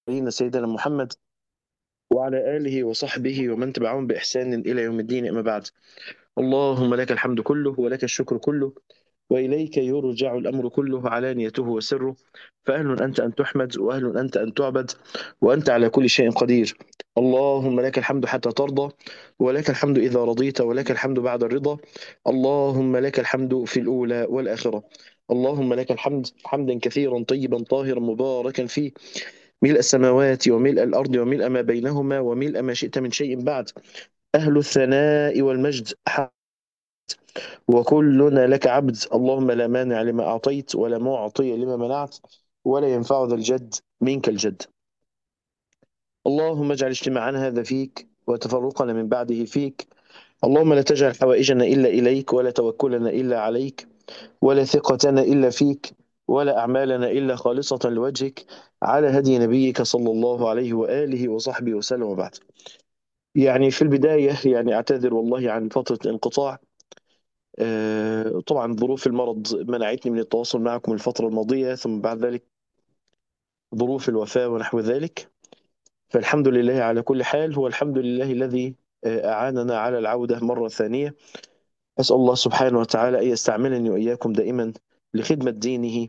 سيدنا محمد وعلى آله وصحبه ومن تبعهم بإحسان إلى يوم الدين أما بعد اللهم لك الحمد كله ولك الشكر كله وإليك يرجع الأمر كله علانيته وسره فأهل أنت أن تحمد وأهل أنت أن تعبد وأنت على كل شيء قدير اللهم لك الحمد حتى ترضى ولك الحمد إذا رضيت ولك الحمد بعد الرضا اللهم لك الحمد في الأولى والآخرة اللهم لك الحمد حمدا كثيرا طيبا طاهرا مباركا فيه ملء السماوات وملء الأرض وملء ما بينهما وملء ما شئت من شيء بعد أهل الثناء والمجد وكلنا لك عبد اللهم لا مانع لما أعطيت ولا معطي لما منعت ولا ينفع ذا الجد منك الجد اللهم اجعل اجتماعنا هذا فيك وتفرقنا من بعده فيك اللهم لا تجعل حوائجنا إلا إليك ولا توكلنا إلا عليك ولا ثقتنا إلا فيك ولا أعمالنا إلا خالصة لوجهك على هدي نبيك صلى الله عليه وآله وصحبه وسلم وبعد يعني في البداية يعني أعتذر والله عن فترة الانقطاع آه، طبعا ظروف المرض منعتني من التواصل معكم الفترة الماضية ثم بعد ذلك ظروف الوفاة ونحو ذلك فالحمد لله على كل حال هو الحمد لله الذي آه، أعاننا على العودة مرة ثانية أسأل الله سبحانه وتعالى أن يستعملني وإياكم دائما لخدمة دينه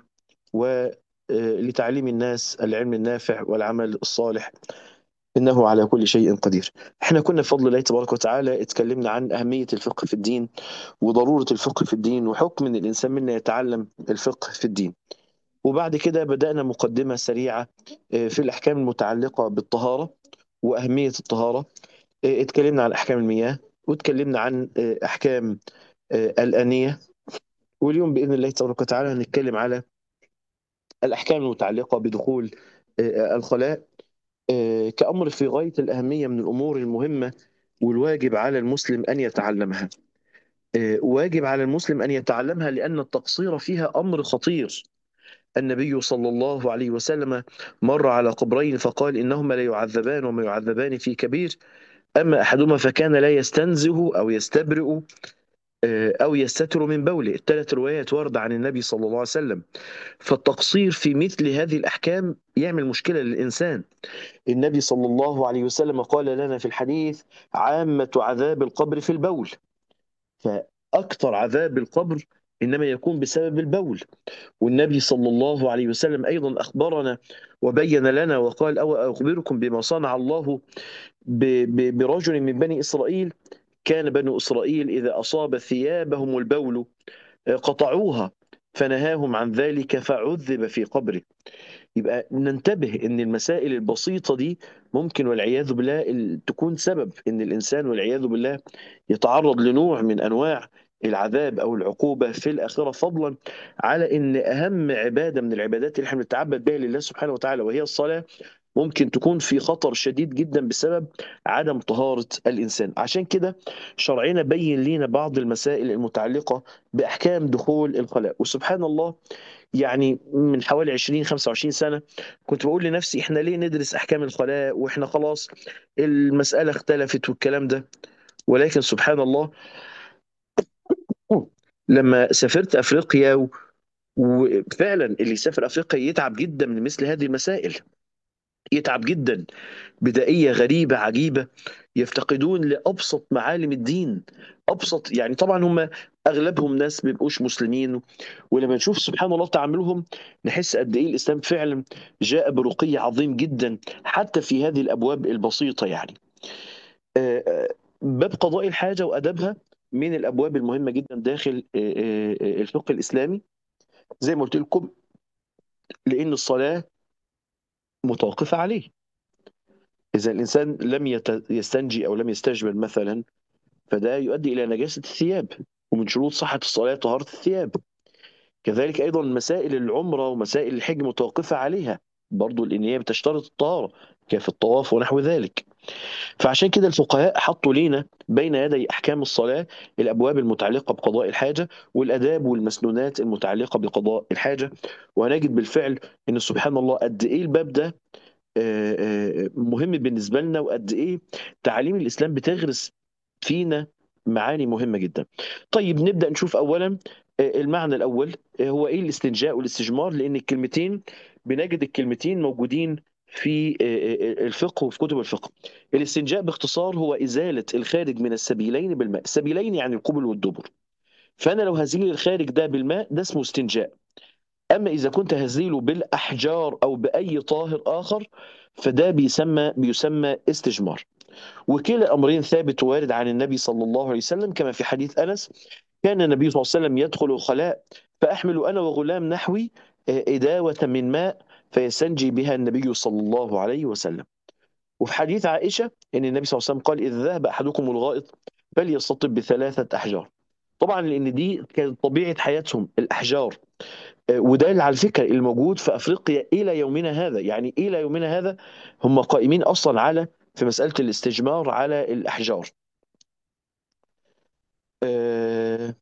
ولتعليم الناس العلم النافع والعمل الصالح إنه على كل شيء قدير احنا كنا بفضل الله تبارك وتعالى اتكلمنا عن أهمية الفقه في الدين وضرورة الفقه في الدين وحكم أن الإنسان منا يتعلم الفقه في الدين وبعد كده بدأنا مقدمة سريعة آه، في الأحكام المتعلقة بالطهارة وأهمية الطهارة آه، اتكلمنا عن أحكام المياه واتكلمنا عن آه، أحكام الآنية واليوم بإذن الله تبارك وتعالى هنتكلم على الأحكام المتعلقة بدخول الخلاء كأمر في غاية الأهمية من الأمور المهمة والواجب على المسلم أن يتعلمها واجب على المسلم أن يتعلمها لأن التقصير فيها أمر خطير النبي صلى الله عليه وسلم مر على قبرين فقال إنهما لا يعذبان وما يعذبان في كبير أما أحدهما فكان لا يستنزه أو يستبرئ أو يستتر من بوله الثلاث روايات واردة عن النبي صلى الله عليه وسلم فالتقصير في مثل هذه الأحكام يعمل مشكلة للإنسان النبي صلى الله عليه وسلم قال لنا في الحديث عامة عذاب القبر في البول فأكثر عذاب القبر إنما يكون بسبب البول والنبي صلى الله عليه وسلم أيضا أخبرنا وبين لنا وقال أو أخبركم بما صنع الله برجل من بني إسرائيل كان بنو إسرائيل إذا أصاب ثيابهم البول قطعوها فنهاهم عن ذلك فعذب في قبره يبقى ننتبه ان المسائل البسيطه دي ممكن والعياذ بالله تكون سبب ان الانسان والعياذ بالله يتعرض لنوع من انواع العذاب او العقوبه في الاخره فضلا على ان اهم عباده من العبادات اللي احنا بنتعبد بها لله سبحانه وتعالى وهي الصلاه ممكن تكون في خطر شديد جدا بسبب عدم طهارة الإنسان عشان كده شرعنا بين لنا بعض المسائل المتعلقة بأحكام دخول الخلاء وسبحان الله يعني من حوالي 20 25 سنة كنت بقول لنفسي احنا ليه ندرس أحكام الخلاء واحنا خلاص المسألة اختلفت والكلام ده ولكن سبحان الله لما سافرت أفريقيا وفعلا اللي يسافر أفريقيا يتعب جدا من مثل هذه المسائل يتعب جدا بدائية غريبة عجيبة يفتقدون لأبسط معالم الدين أبسط يعني طبعا هم أغلبهم ناس بيبقوش مسلمين ولما نشوف سبحان الله تعاملهم نحس قد إيه الإسلام فعلا جاء برقي عظيم جدا حتى في هذه الأبواب البسيطة يعني آه، آه، باب قضاء الحاجة وأدبها من الأبواب المهمة جدا داخل آه، الفقه الإسلامي زي ما قلت لكم لأن الصلاة متوقفة عليه إذا الإنسان لم يستنجي أو لم يستجمل مثلا فده يؤدي إلى نجاسة الثياب ومن شروط صحة الصلاة طهارة الثياب كذلك أيضا مسائل العمرة ومسائل الحج متوقفة عليها برضو لأن هي بتشترط الطهارة كيف الطواف ونحو ذلك فعشان كده الفقهاء حطوا لينا بين يدي أحكام الصلاة الأبواب المتعلقة بقضاء الحاجة والأداب والمسنونات المتعلقة بقضاء الحاجة وهنجد بالفعل أن سبحان الله قد إيه الباب ده آه، آه، مهم بالنسبة لنا وقد إيه تعاليم الإسلام بتغرس فينا معاني مهمة جدا طيب نبدأ نشوف أولا آه، المعنى الأول هو إيه الاستنجاء والاستجمار لأن الكلمتين بنجد الكلمتين موجودين في آه، آه، الفقه وفي كتب الفقه الاستنجاء باختصار هو إزالة الخارج من السبيلين بالماء السبيلين يعني القبل والدبر فأنا لو هزيل الخارج ده بالماء ده اسمه استنجاء أما إذا كنت هزيله بالأحجار أو بأي طاهر آخر فده بيسمى بيسمى استجمار وكلا الأمرين ثابت وارد عن النبي صلى الله عليه وسلم كما في حديث أنس كان النبي صلى الله عليه وسلم يدخل الخلاء فأحمل أنا وغلام نحوي آه، إداوة من ماء فيستنجي بها النبي صلى الله عليه وسلم وفي حديث عائشة أن النبي صلى الله عليه وسلم قال إذا ذهب أحدكم الغائط فليستطب بثلاثة أحجار طبعا لأن دي كانت طبيعة حياتهم الأحجار آه، وده على فكرة الموجود في أفريقيا إلى يومنا هذا يعني إلى يومنا هذا هم قائمين أصلا على في مسألة الاستجمار على الأحجار آه،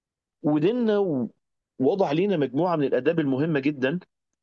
وديننا وضع لنا مجموعة من الآداب المهمة جدا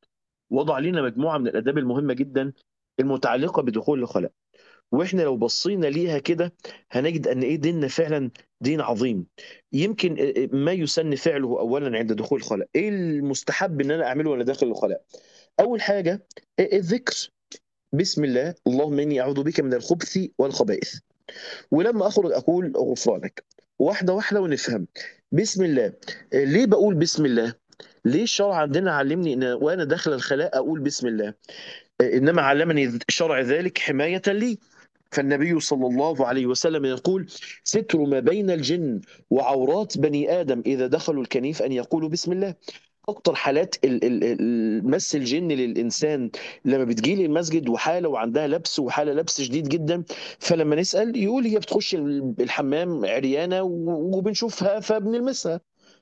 وضع لنا مجموعة من الآداب المهمة جدا المتعلقة بدخول الخلاء واحنا لو بصينا ليها كده هنجد ان ايه ديننا فعلا دين عظيم يمكن آه، آه، ما يسن فعله اولا عند دخول الخلاء ايه المستحب ان انا اعمله وانا داخل الخلاء اول حاجه آه، الذكر بسم الله اللهم اني اعوذ بك من الخبث والخبائث ولما اخرج اقول غفرانك واحده واحده ونفهم بسم الله ليه بقول بسم الله ليه الشرع عندنا علمني ان وانا داخل الخلاء اقول بسم الله انما علمني شرع ذلك حمايه لي فالنبي صلى الله عليه وسلم يقول ستر ما بين الجن وعورات بني آدم إذا دخلوا الكنيف أن يقولوا بسم الله أكتر حالات ال- ال- ال- مس الجن للإنسان لما بتجيلي المسجد وحالة وعندها لبس وحالة لبس شديد جدا فلما نسأل يقول هي بتخش الحمام عريانة و- وبنشوفها فبنلمسها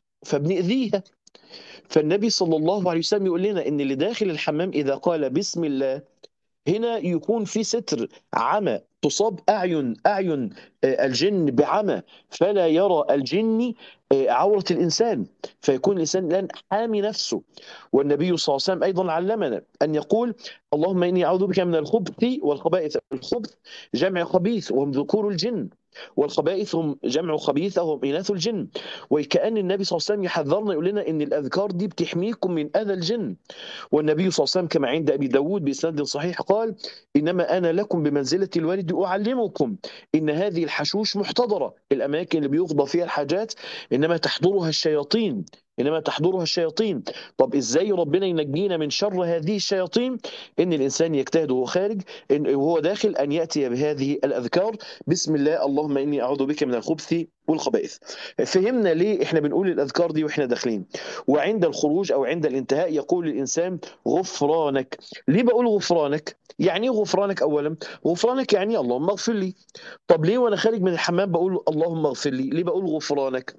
فبنأذيها فالنبي صلى الله عليه وسلم يقول لنا ان اللي داخل الحمام اذا قال بسم الله هنا يكون في ستر عمى تصاب أعين أعين آه، الجن بعمى فلا يرى الجن آه، عورة الإنسان فيكون الإنسان الآن حامي نفسه والنبي صلى الله عليه وسلم أيضا علمنا أن يقول اللهم إني أعوذ بك من الخبث والخبائث الخبث جمع خبيث وهم ذكور الجن والخبائث هم جمع خبيثة وهم إناث الجن وكأن النبي صلى الله عليه وسلم يحذرنا يقول لنا إن الأذكار دي بتحميكم من أذى الجن والنبي صلى الله عليه وسلم كما عند أبي داود بإسناد صحيح قال إنما أنا لكم بمنزلة الوالد أعلمكم إن هذه الحشوش محتضرة الأماكن اللي بيقضى فيها الحاجات إنما تحضرها الشياطين انما تحضرها الشياطين طب ازاي ربنا ينجينا من شر هذه الشياطين ان الانسان يجتهد وهو خارج إن وهو داخل ان ياتي بهذه الاذكار بسم الله اللهم اني اعوذ بك من الخبث والخبائث فهمنا ليه احنا بنقول الاذكار دي واحنا داخلين وعند الخروج او عند الانتهاء يقول الانسان غفرانك ليه بقول غفرانك يعني ايه غفرانك اولا غفرانك يعني اللهم اغفر لي طب ليه وانا خارج من الحمام بقول اللهم اغفر لي ليه بقول غفرانك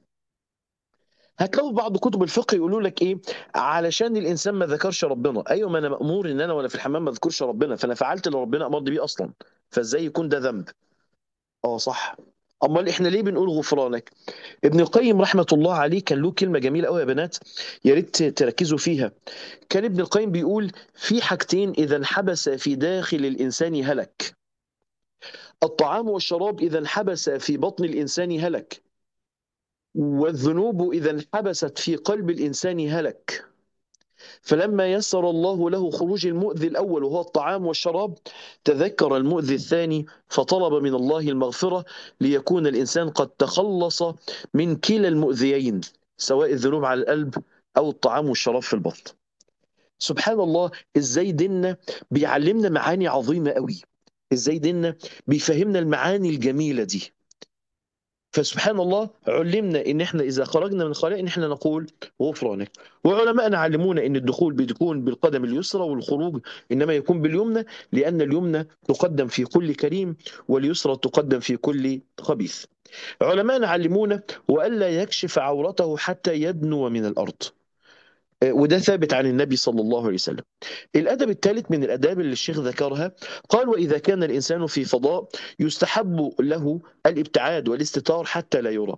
هتلاقوا بعض كتب الفقه يقولوا لك ايه علشان الانسان ما ذكرش ربنا ايوه ما انا مامور ان انا وانا في الحمام ما اذكرش ربنا فانا فعلت اللي ربنا امرني بيه اصلا فازاي يكون ده ذنب اه صح امال احنا ليه بنقول غفرانك ابن القيم رحمه الله عليه كان له كلمه جميله قوي يا بنات يا ريت تركزوا فيها كان ابن القيم بيقول في حاجتين اذا انحبس في داخل الانسان هلك الطعام والشراب اذا انحبس في بطن الانسان هلك والذنوب إذا انحبست في قلب الإنسان هلك فلما يسر الله له خروج المؤذي الأول وهو الطعام والشراب تذكر المؤذي الثاني فطلب من الله المغفرة ليكون الإنسان قد تخلص من كلا المؤذيين سواء الذنوب على القلب أو الطعام والشراب في البطن سبحان الله إزاي ديننا بيعلمنا معاني عظيمة قوي إزاي ديننا بيفهمنا المعاني الجميلة دي فسبحان الله علمنا ان احنا اذا خرجنا من الخلاء ان احنا نقول غفرانك وعلماءنا علمونا ان الدخول بيكون بالقدم اليسرى والخروج انما يكون باليمنى لان اليمنى تقدم في كل كريم واليسرى تقدم في كل خبيث علماءنا علمونا والا يكشف عورته حتى يدنو من الارض وده ثابت عن النبي صلى الله عليه وسلم الأدب الثالث من الأداب اللي الشيخ ذكرها قال وإذا كان الإنسان في فضاء يستحب له الابتعاد والاستتار حتى لا يرى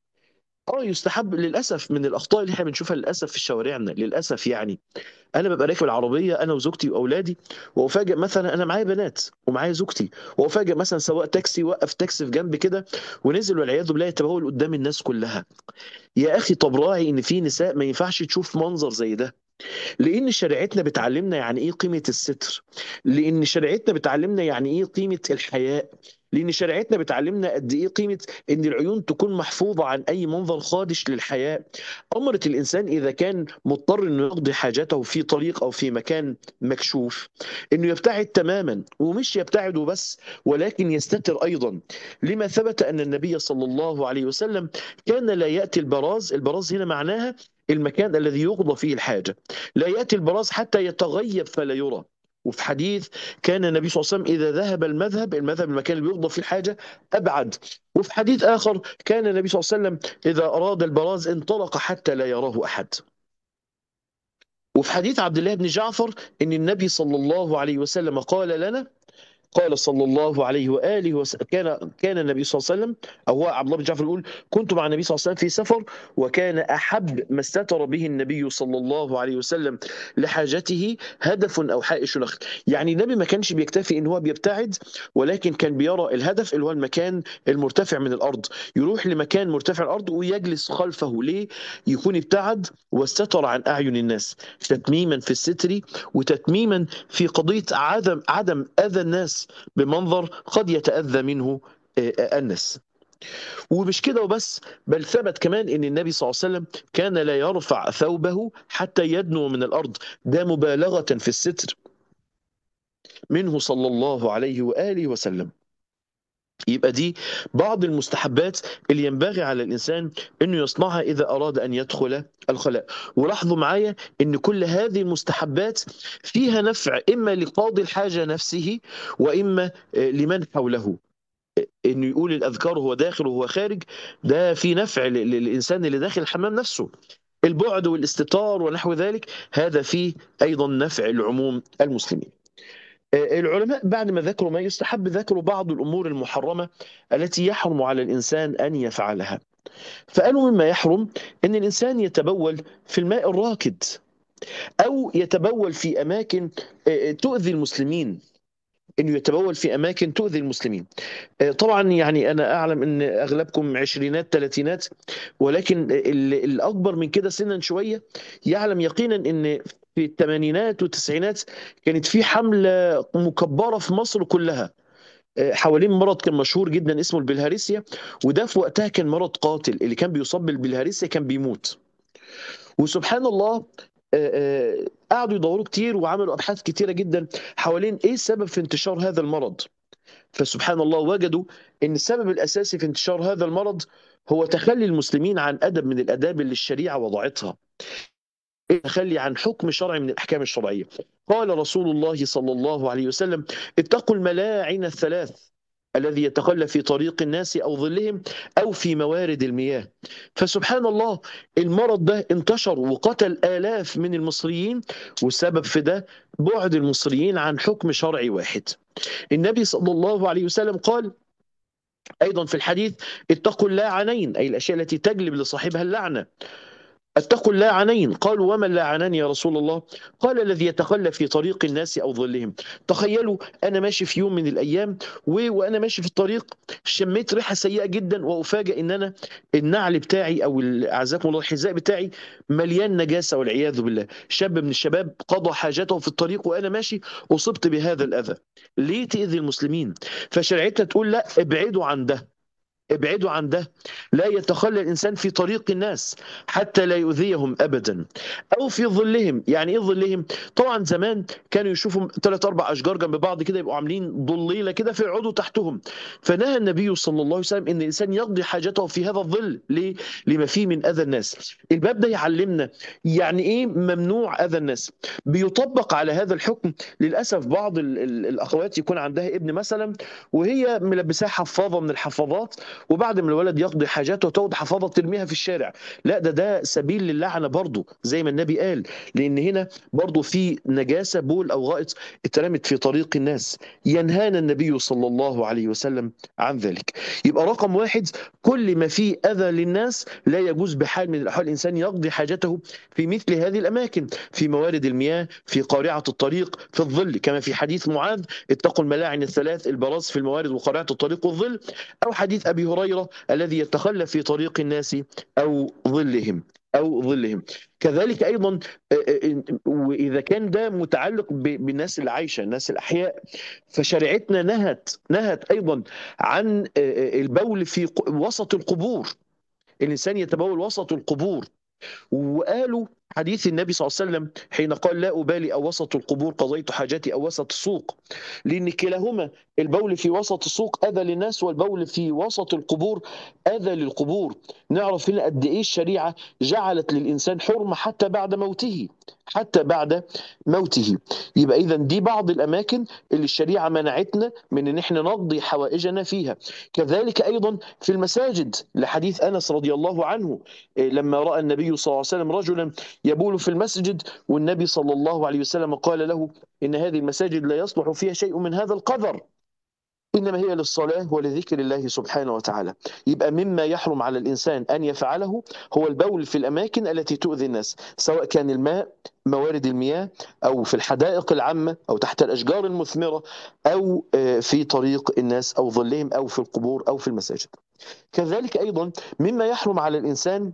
اه يستحب للاسف من الاخطاء اللي احنا بنشوفها للاسف في شوارعنا للاسف يعني انا ببقى راكب العربيه انا وزوجتي واولادي وافاجئ مثلا انا معايا بنات ومعايا زوجتي وافاجئ مثلا سواق تاكسي وقف تاكسي في جنب كده ونزل والعياذ بالله يتبول قدام الناس كلها يا اخي طب راعي ان في نساء ما ينفعش تشوف منظر زي ده لان شريعتنا بتعلمنا يعني ايه قيمه الستر لان شريعتنا بتعلمنا يعني ايه قيمه الحياء لان شريعتنا بتعلمنا قد ايه قيمه ان العيون تكون محفوظه عن اي منظر خادش للحياه امرت الانسان اذا كان مضطر انه يقضي حاجته في طريق او في مكان مكشوف انه يبتعد تماما ومش يبتعد وبس ولكن يستتر ايضا لما ثبت ان النبي صلى الله عليه وسلم كان لا ياتي البراز البراز هنا معناها المكان الذي يقضى فيه الحاجه لا ياتي البراز حتى يتغيب فلا يرى وفي حديث كان النبي صلى الله عليه وسلم إذا ذهب المذهب المذهب المكان اللي بيقضى فيه الحاجة أبعد وفي حديث آخر كان النبي صلى الله عليه وسلم إذا أراد البراز انطلق حتى لا يراه أحد وفي حديث عبد الله بن جعفر ان النبي صلى الله عليه وسلم قال لنا قال صلى الله عليه واله وسلم كان كان النبي صلى الله عليه وسلم او هو عبد الله بن جعفر يقول كنت مع النبي صلى الله عليه وسلم في سفر وكان احب ما استتر به النبي صلى الله عليه وسلم لحاجته هدف او حائش نخل يعني النبي ما كانش بيكتفي ان هو بيبتعد ولكن كان بيرى الهدف اللي هو المكان المرتفع من الارض يروح لمكان مرتفع الارض ويجلس خلفه ليه يكون ابتعد واستتر عن اعين الناس تتميما في الستر وتتميما في قضيه عدم عدم اذى الناس بمنظر قد يتأذى منه الناس ومش كده وبس بل ثبت كمان ان النبي صلى الله عليه وسلم كان لا يرفع ثوبه حتى يدنو من الارض ده مبالغه في الستر منه صلى الله عليه واله وسلم يبقى دي بعض المستحبات اللي ينبغي على الانسان انه يصنعها اذا اراد ان يدخل الخلاء ولاحظوا معايا ان كل هذه المستحبات فيها نفع اما لقاضي الحاجه نفسه واما لمن حوله انه يقول الاذكار وهو داخل وهو خارج ده في نفع للانسان اللي داخل الحمام نفسه البعد والاستتار ونحو ذلك هذا فيه ايضا نفع لعموم المسلمين العلماء بعد ما ذكروا ما يستحب ذكروا بعض الامور المحرمه التي يحرم على الانسان ان يفعلها. فقالوا مما يحرم ان الانسان يتبول في الماء الراكد او يتبول في اماكن تؤذي المسلمين انه يتبول في اماكن تؤذي المسلمين. طبعا يعني انا اعلم ان اغلبكم عشرينات ثلاثينات ولكن الاكبر من كده سنا شويه يعلم يقينا ان في الثمانينات والتسعينات كانت في حملة مكبرة في مصر كلها حوالين مرض كان مشهور جدا اسمه البلهارسيا وده في وقتها كان مرض قاتل اللي كان بيصاب بالبلهارسيا كان بيموت وسبحان الله قعدوا يدوروا كتير وعملوا ابحاث كتيره جدا حوالين ايه السبب في انتشار هذا المرض فسبحان الله وجدوا ان السبب الاساسي في انتشار هذا المرض هو تخلي المسلمين عن ادب من الاداب اللي الشريعه وضعتها التخلي عن حكم شرعي من الأحكام الشرعية قال رسول الله صلى الله عليه وسلم اتقوا الملاعن الثلاث الذي يتخلى في طريق الناس أو ظلهم أو في موارد المياه فسبحان الله المرض ده انتشر وقتل آلاف من المصريين والسبب في ده بعد المصريين عن حكم شرعي واحد النبي صلى الله عليه وسلم قال أيضا في الحديث اتقوا اللاعنين أي الأشياء التي تجلب لصاحبها اللعنة اتقوا اللاعنين قالوا وما اللاعنان يا رسول الله قال الذي يتخلى في طريق الناس او ظلهم تخيلوا انا ماشي في يوم من الايام و... وانا ماشي في الطريق شميت ريحه سيئه جدا وافاجئ ان انا النعل بتاعي او اعزكم الله الحذاء بتاعي مليان نجاسه والعياذ بالله شاب من الشباب قضى حاجته في الطريق وانا ماشي اصبت بهذا الاذى ليه تاذي المسلمين فشريعتنا تقول لا ابعدوا عن ده ابعدوا عن ده لا يتخلى الإنسان في طريق الناس حتى لا يؤذيهم أبدا أو في ظلهم يعني إيه ظلهم طبعا زمان كانوا يشوفوا ثلاث أربع أشجار جنب بعض كده يبقوا عاملين ضليلة كده فيقعدوا تحتهم فنهى النبي صلى الله عليه وسلم إن الإنسان يقضي حاجته في هذا الظل ليه؟ لما فيه من أذى الناس الباب ده يعلمنا يعني إيه ممنوع أذى الناس بيطبق على هذا الحكم للأسف بعض ال ال الأخوات يكون عندها ابن مثلا وهي ملبساه حفاظة من الحفاظات وبعد ما الولد يقضي حاجاته تاخد حفاضه ترميها في الشارع لا ده ده سبيل للعنه برضه زي ما النبي قال لان هنا برضه في نجاسه بول او غائط اترمت في طريق الناس ينهانا النبي صلى الله عليه وسلم عن ذلك يبقى رقم واحد كل ما فيه اذى للناس لا يجوز بحال من الاحوال الانسان يقضي حاجته في مثل هذه الاماكن في موارد المياه في قارعه الطريق في الظل كما في حديث معاذ اتقوا الملاعن الثلاث البراز في الموارد وقارعه الطريق والظل او حديث ابي هريره الذي يتخلى في طريق الناس او ظلهم أو ظلهم كذلك أيضا آه، آه، وإذا كان ده متعلق ب- بالناس اللي عايشة الناس الأحياء فشريعتنا نهت نهت أيضا عن آه، آه، البول في ق- وسط القبور الإنسان يتبول وسط القبور وقالوا حديث النبي صلى الله عليه وسلم حين قال لا أبالي أو وسط القبور قضيت حاجتي أو وسط السوق لأن كلاهما البول في وسط السوق أذى للناس والبول في وسط القبور أذى للقبور نعرف هنا قد إيه الشريعة جعلت للإنسان حرمة حتى بعد موته حتى بعد موته يبقى إذا دي بعض الأماكن اللي الشريعة منعتنا من إن إحنا نقضي حوائجنا فيها كذلك أيضا في المساجد لحديث أنس رضي الله عنه إيه، لما رأى النبي صلى الله عليه وسلم رجلا يبول في المسجد والنبي صلى الله عليه وسلم قال له إن هذه المساجد لا يصلح فيها شيء من هذا القذر إنما هي للصلاة ولذكر الله سبحانه وتعالى يبقى مما يحرم على الإنسان أن يفعله هو البول في الأماكن التي تؤذي الناس سواء كان الماء موارد المياه أو في الحدائق العامة أو تحت الأشجار المثمرة أو آه، في طريق الناس أو ظلهم أو في القبور أو في المساجد كذلك أيضا مما يحرم على الإنسان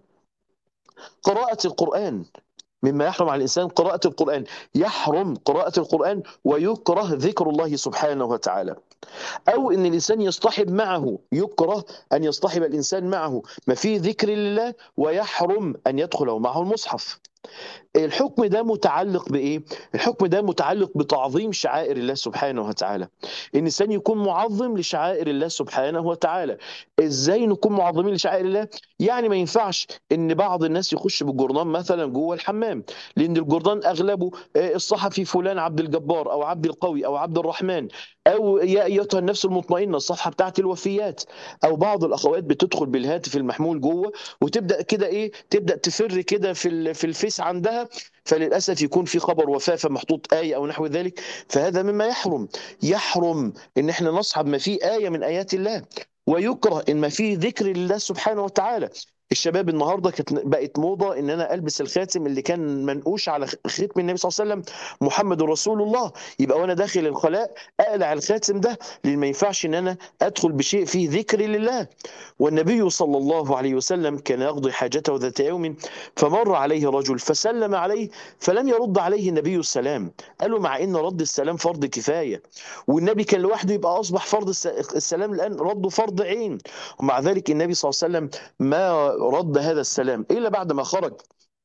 قراءة القرآن مما يحرم على الإنسان قراءة القرآن يحرم قراءة القرآن ويكره ذكر الله سبحانه وتعالى أو أن الإنسان يصطحب معه يكره أن يصطحب الإنسان معه ما فيه ذكر لله ويحرم أن يدخل معه المصحف الحكم ده متعلق بايه؟ الحكم ده متعلق بتعظيم شعائر الله سبحانه وتعالى. الانسان يكون معظم لشعائر الله سبحانه وتعالى. ازاي نكون معظمين لشعائر الله؟ يعني ما ينفعش ان بعض الناس يخش بالجرنان مثلا جوه الحمام، لان الجرنان اغلبه آه، الصحفي فلان عبد الجبار او عبد القوي او عبد الرحمن او يا ايتها النفس المطمئنه الصفحه بتاعت الوفيات او بعض الاخوات بتدخل بالهاتف المحمول جوه وتبدا كده ايه تبدا تفر كده في ال- في الفيس عندها فللاسف يكون في خبر وفاه فمحطوط ايه او نحو ذلك فهذا مما يحرم يحرم ان احنا نصحب ما فيه ايه من ايات الله ويكره ان ما فيه ذكر لله سبحانه وتعالى الشباب النهارده كانت بقت موضه ان انا البس الخاتم اللي كان منقوش على ختم النبي صلى الله عليه وسلم محمد رسول الله يبقى وانا داخل الخلاء اقلع الخاتم ده لان ما ينفعش ان انا ادخل بشيء فيه ذكر لله والنبي صلى الله عليه وسلم كان يقضي حاجته ذات يوم فمر عليه رجل فسلم عليه فلم يرد عليه النبي السلام قال له مع ان رد السلام فرض كفايه والنبي كان لوحده يبقى اصبح فرض الس- السلام الان رده فرض عين ومع ذلك النبي صلى الله عليه وسلم ما رد هذا السلام الا بعد ما خرج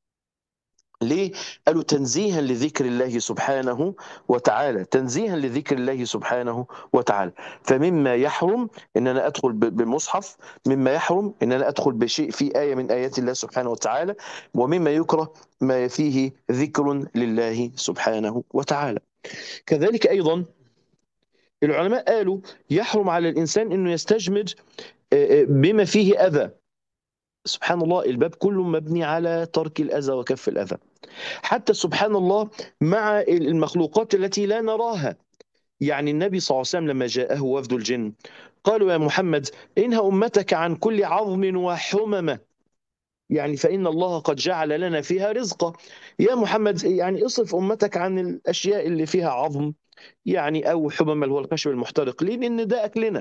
ليه؟ قالوا تنزيها لذكر الله سبحانه وتعالى تنزيها لذكر الله سبحانه وتعالى فمما يحرم ان انا ادخل ب- بمصحف مما يحرم ان انا ادخل بشيء في ايه من ايات الله سبحانه وتعالى ومما يكره ما فيه ذكر لله سبحانه وتعالى كذلك ايضا العلماء قالوا يحرم على الانسان انه يستجمد آه، آه، بما فيه اذى سبحان الله الباب كله مبني على ترك الاذى وكف الاذى حتى سبحان الله مع المخلوقات التي لا نراها يعني النبي صلى الله عليه وسلم لما جاءه وفد الجن قالوا يا محمد إنها أمتك عن كل عظم وحممة يعني فإن الله قد جعل لنا فيها رزقا يا محمد يعني اصرف أمتك عن الأشياء اللي فيها عظم يعني أو حمم اللي هو الخشب المحترق ليه؟ لأن ده أكلنا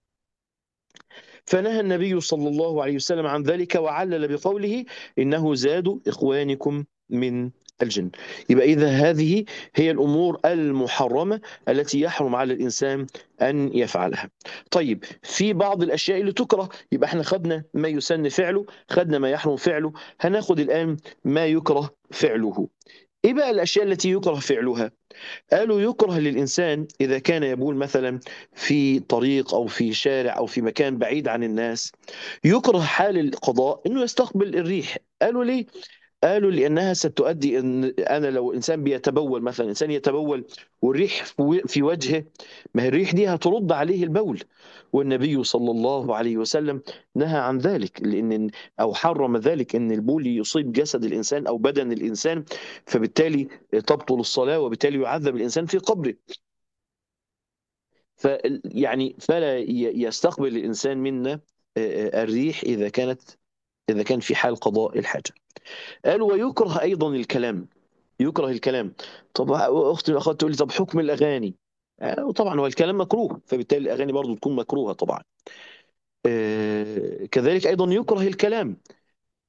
فنهى النبي صلى الله عليه وسلم عن ذلك وعلل بقوله إنه زاد إخوانكم من الجن يبقى إذا هذه هي الأمور المحرمة التي يحرم على الإنسان أن يفعلها طيب في بعض الأشياء اللي تكره يبقى احنا خدنا ما يسن فعله خدنا ما يحرم فعله هناخد الآن ما يكره فعله إيه بقى الأشياء التي يكره فعلها قالوا يكره للإنسان إذا كان يبول مثلا في طريق أو في شارع أو في مكان بعيد عن الناس يكره حال القضاء أنه يستقبل الريح قالوا ليه؟ قالوا لأنها ستؤدي أن أنا لو إنسان بيتبول مثلا إنسان يتبول والريح في وجهه ما هي الريح دي هترد عليه البول والنبي صلى الله عليه وسلم نهى عن ذلك لأن أو حرم ذلك أن البول يصيب جسد الإنسان أو بدن الإنسان فبالتالي تبطل الصلاة وبالتالي يعذب الإنسان في قبره ف يعني فلا ي- يستقبل الإنسان منا الريح إذا كانت إذا كان في حال قضاء الحاجة قالوا ويكره أيضا الكلام يكره الكلام طب أختي الأخوات تقول لي طب حكم الأغاني آه، وطبعا هو الكلام مكروه فبالتالي الأغاني برضو تكون مكروهة طبعا آه، كذلك أيضا يكره الكلام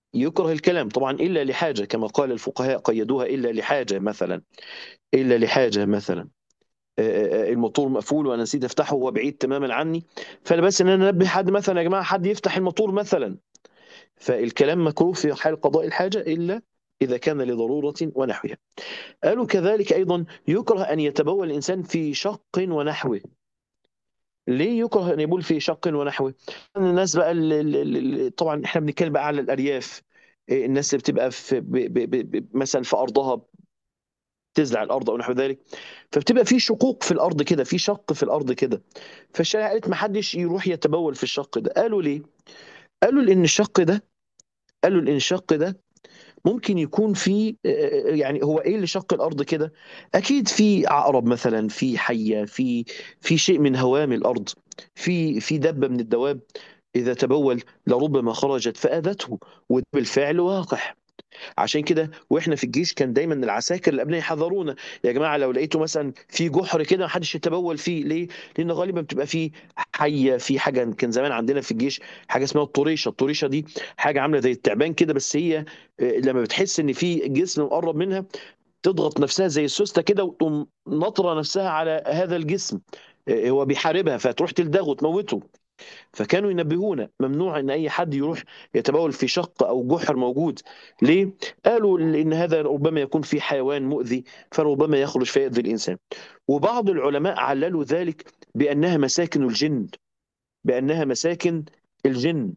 يكره الكلام طبعا إلا لحاجة كما قال الفقهاء قيدوها إلا لحاجة مثلا إلا لحاجة مثلا آه، آه، الموتور مقفول وانا نسيت افتحه وهو بعيد تماما عني فانا بس ان انا انبه حد مثلا يا جماعه حد يفتح الموتور مثلا فالكلام مكروه في حال قضاء الحاجه الا اذا كان لضروره ونحوها قالوا كذلك ايضا يكره ان يتبول الانسان في شق ونحوه ليه يكره ان يبول في شق ونحوه الناس بقى اللي طبعا احنا بنتكلم بقى على الارياف آه، الناس اللي بتبقى في ب ب ب مثلا في ارضها تزرع الارض او نحو ذلك فبتبقى في شقوق في الارض كده في شق في الارض كده فالشريعه قالت ما حدش يروح يتبول في الشق ده قالوا ليه قالوا لان الشق ده قالوا لان الشق ده ممكن يكون في يعني هو ايه اللي شق الارض كده اكيد في عقرب مثلا في حيه في في شيء من هوام الارض في في دبه من الدواب اذا تبول لربما خرجت فاذته وبالفعل واقع عشان كده واحنا في الجيش كان دايما العساكر اللي قبلنا يحذرونا يا جماعه لو لقيتوا مثلا في جحر كده ما حدش يتبول فيه ليه؟ لان غالبا بتبقى فيه حيه في حاجه كان زمان عندنا في الجيش حاجه اسمها الطريشه، الطريشه دي حاجه عامله زي التعبان كده بس هي آه، لما بتحس ان في جسم مقرب منها تضغط نفسها زي السوسته كده وتقوم نطره نفسها على هذا الجسم آه، هو بيحاربها فتروح تلدغه وتموته فكانوا ينبهونا ممنوع ان اي حد يروح يتبول في شق او جحر موجود ليه قالوا ان هذا ربما يكون في حيوان مؤذي فربما يخرج فيؤذي الانسان وبعض العلماء عللوا ذلك بانها مساكن الجن بانها مساكن الجن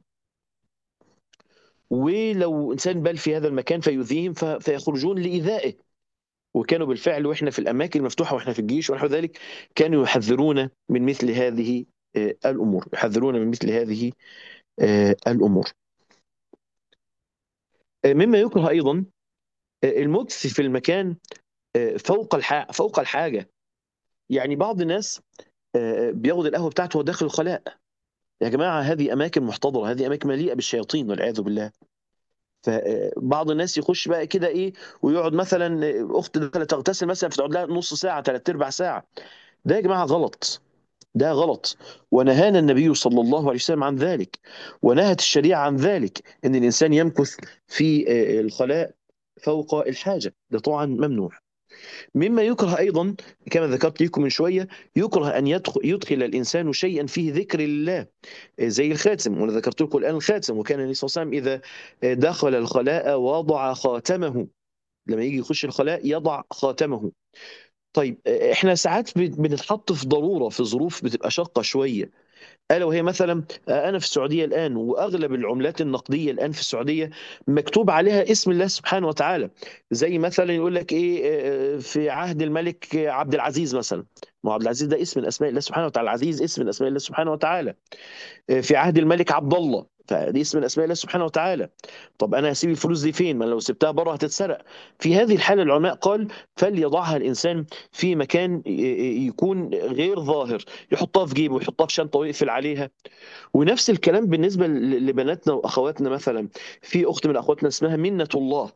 ولو انسان بال في هذا المكان فيؤذيهم فيخرجون لايذائه وكانوا بالفعل واحنا في الاماكن المفتوحه واحنا في الجيش ونحو ذلك كانوا يحذرون من مثل هذه آه، الأمور يحذرون من مثل هذه آه، الأمور آه، مما يكره أيضا المكث في المكان فوق فوق الحاجة يعني بعض الناس بياخد القهوة بتاعته داخل الخلاء يا جماعة هذه أماكن محتضرة هذه أماكن مليئة بالشياطين والعياذ بالله فبعض الناس يخش بقى كده ايه ويقعد مثلا اخت دخلت تغتسل مثلا فتقعد لها نص ساعه ثلاث ارباع ساعه ده يا جماعه غلط ده غلط ونهانا النبي صلى الله عليه وسلم عن ذلك ونهت الشريعة عن ذلك أن الإنسان يمكث في آه، الخلاء فوق الحاجة ده طبعا ممنوع مما يكره أيضا كما ذكرت لكم من شوية يكره أن يدخل, يدخل الإنسان شيئا فيه ذكر الله آه، زي الخاتم وأنا ذكرت لكم الآن الخاتم وكان النبي صلى الله عليه وسلم إذا آه، دخل الخلاء وضع خاتمه لما يجي يخش الخلاء يضع خاتمه طيب احنا ساعات بنتحط في ضروره في ظروف بتبقى شاقه شويه الا وهي مثلا انا في السعوديه الان واغلب العملات النقديه الان في السعوديه مكتوب عليها اسم الله سبحانه وتعالى زي مثلا يقول لك ايه في عهد الملك عبد العزيز مثلا ما عبد العزيز ده اسم من اسماء الله سبحانه وتعالى العزيز اسم من اسماء الله سبحانه وتعالى في عهد الملك عبد الله فدي اسم من اسماء الله سبحانه وتعالى طب انا هسيب الفلوس دي فين ما لو سبتها بره هتتسرق في هذه الحاله العلماء قال فليضعها الانسان في مكان يكون غير ظاهر يحطها في جيبه يحطها في شنطه ويقفل عليها ونفس الكلام بالنسبه لبناتنا واخواتنا مثلا في اخت من اخواتنا اسمها منه الله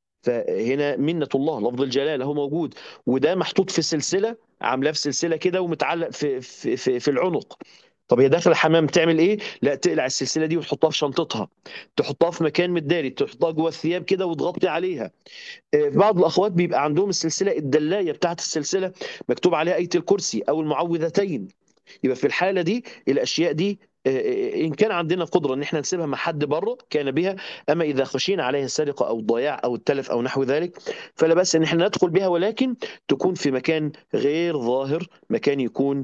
فهنا منة الله لفظ الجلالة هو موجود وده محطوط في سلسلة عاملاه في سلسلة كده ومتعلق في, في, في, في العنق طب هي داخله الحمام تعمل ايه؟ لا تقلع السلسله دي وتحطها في شنطتها تحطها في مكان متداري تحطها جوه الثياب كده وتغطي عليها آه، بعض الاخوات بيبقى عندهم السلسله الدلايه بتاعت السلسله مكتوب عليها ايه الكرسي او المعوذتين يبقى في الحاله دي الاشياء دي آه، آه، ان كان عندنا قدره ان احنا نسيبها مع حد بره كان بها اما اذا خشينا عليها السرقه او الضياع او التلف او نحو ذلك فلا باس ان احنا ندخل بها ولكن تكون في مكان غير ظاهر مكان يكون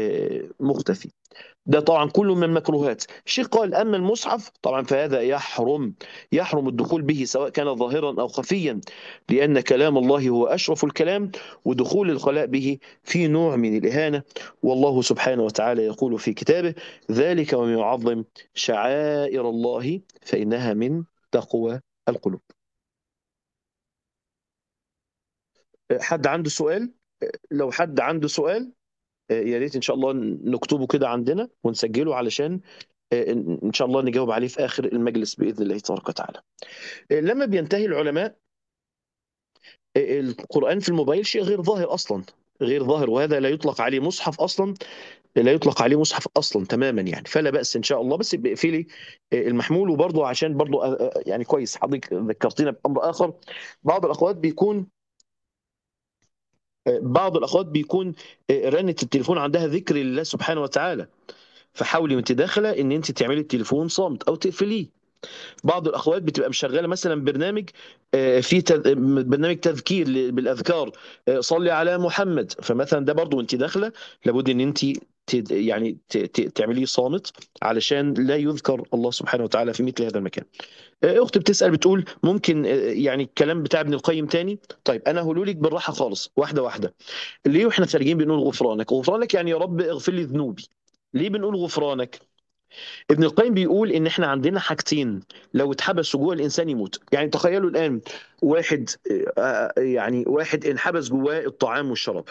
مختفي ده طبعا كله من المكروهات الشيخ قال أما المصحف طبعا فهذا يحرم يحرم الدخول به سواء كان ظاهرا أو خفيا لأن كلام الله هو أشرف الكلام ودخول الخلاء به في نوع من الإهانة والله سبحانه وتعالى يقول في كتابه ذلك ومن يعظم شعائر الله فإنها من تقوى القلوب حد عنده سؤال لو حد عنده سؤال يا ريت ان شاء الله نكتبه كده عندنا ونسجله علشان آه، ان شاء الله نجاوب عليه في اخر المجلس باذن الله تبارك وتعالى. آه، لما بينتهي العلماء آه، القران في الموبايل شيء غير ظاهر اصلا غير ظاهر وهذا لا يطلق عليه مصحف اصلا لا يطلق عليه مصحف اصلا تماما يعني فلا باس ان شاء الله بس اقفلي المحمول وبرضه عشان برضه يعني كويس حضرتك ذكرتينا بامر اخر بعض الاخوات بيكون بعض الاخوات بيكون رنه التليفون عندها ذكر لله سبحانه وتعالى فحاولي وانت داخله ان انت تعملي التليفون صامت او تقفليه بعض الاخوات بتبقى مشغله مثلا برنامج في برنامج تذكير بالاذكار صلي على محمد فمثلا ده برضو وانت داخله لابد ان انت يعني تعمليه صامت علشان لا يذكر الله سبحانه وتعالى في مثل هذا المكان اختي بتسال بتقول ممكن يعني الكلام بتاع ابن القيم تاني طيب انا هقوله لك بالراحه خالص واحده واحده ليه واحنا خارجين بنقول غفرانك غفرانك يعني يا رب اغفر لي ذنوبي ليه بنقول غفرانك ابن القيم بيقول ان احنا عندنا حاجتين لو اتحبسوا جوه الانسان يموت يعني تخيلوا الان واحد يعني واحد انحبس جواه الطعام والشراب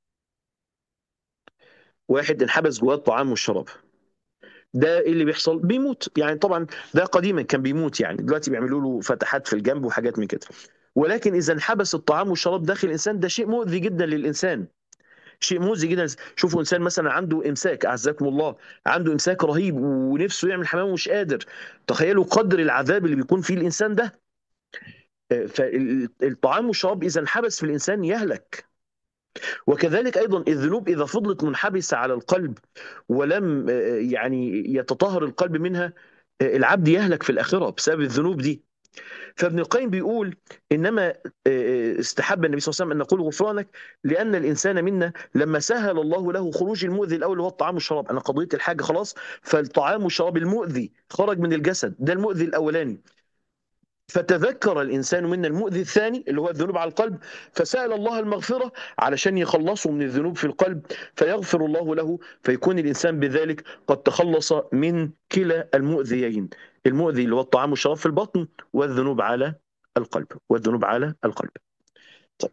واحد انحبس جواه الطعام والشراب ده ايه اللي بيحصل بيموت يعني طبعا ده قديما كان بيموت يعني دلوقتي بيعملوا له فتحات في الجنب وحاجات من كده ولكن اذا انحبس الطعام والشراب داخل الانسان ده شيء مؤذي جدا للانسان شيء مؤذي جدا شوفوا انسان مثلا عنده امساك اعزكم الله عنده امساك رهيب ونفسه يعمل حمام ومش قادر تخيلوا قدر العذاب اللي بيكون فيه الانسان ده فالطعام والشراب اذا انحبس في الانسان يهلك وكذلك ايضا الذنوب اذا فضلت منحبسه على القلب ولم يعني يتطهر القلب منها العبد يهلك في الاخره بسبب الذنوب دي فابن القيم بيقول انما استحب النبي صلى الله عليه وسلم ان نقول غفرانك لان الانسان منا لما سهل الله له خروج المؤذي الاول هو الطعام والشراب انا قضيت الحاجه خلاص فالطعام والشراب المؤذي خرج من الجسد ده المؤذي الاولاني فتذكر الانسان منا المؤذي الثاني اللي هو الذنوب على القلب فسال الله المغفره علشان يخلصه من الذنوب في القلب فيغفر الله له فيكون الانسان بذلك قد تخلص من كلا المؤذيين المؤذي اللي هو الطعام والشراب في البطن والذنوب على القلب والذنوب على القلب طيب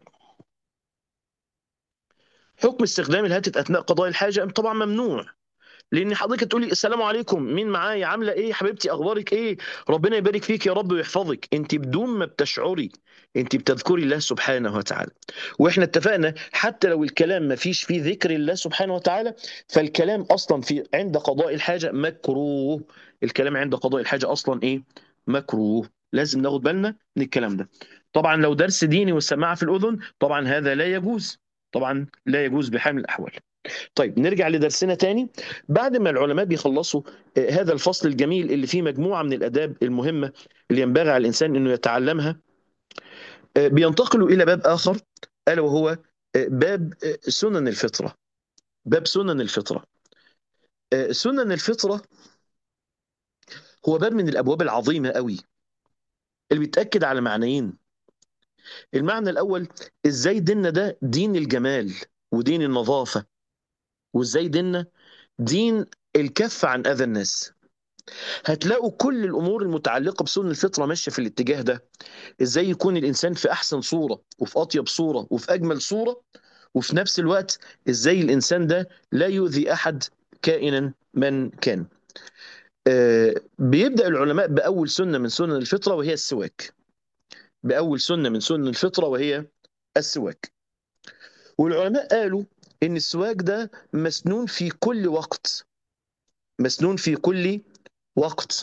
حكم استخدام الهاتف اثناء قضاء الحاجه طبعا ممنوع لان حضرتك تقولي السلام عليكم مين معايا عامله ايه حبيبتي اخبارك ايه ربنا يبارك فيك يا رب ويحفظك انت بدون ما بتشعري انت بتذكري الله سبحانه وتعالى واحنا اتفقنا حتى لو الكلام ما فيش فيه ذكر الله سبحانه وتعالى فالكلام اصلا في عند قضاء الحاجه مكروه الكلام عند قضاء الحاجه اصلا ايه مكروه لازم ناخد بالنا من الكلام ده طبعا لو درس ديني والسماعه في الاذن طبعا هذا لا يجوز طبعا لا يجوز بحال من الاحوال طيب نرجع لدرسنا تاني بعد ما العلماء بيخلصوا هذا الفصل الجميل اللي فيه مجموعة من الأداب المهمة اللي ينبغي على الإنسان أنه يتعلمها بينتقلوا إلى باب آخر ألا وهو باب سنن الفطرة باب سنن الفطرة سنن الفطرة هو باب من الأبواب العظيمة قوي اللي بيتأكد على معنيين المعنى الأول إزاي ديننا ده دين الجمال ودين النظافة وازاي ديننا دين الكف عن اذى الناس هتلاقوا كل الامور المتعلقه بسنن الفطره ماشيه في الاتجاه ده ازاي يكون الانسان في احسن صوره وفي اطيب صوره وفي اجمل صوره وفي نفس الوقت ازاي الانسان ده لا يؤذي احد كائنا من كان آه بيبدا العلماء باول سنه من سنن الفطره وهي السواك باول سنه من سنن الفطره وهي السواك والعلماء قالوا ان السواك ده مسنون في كل وقت مسنون في كل وقت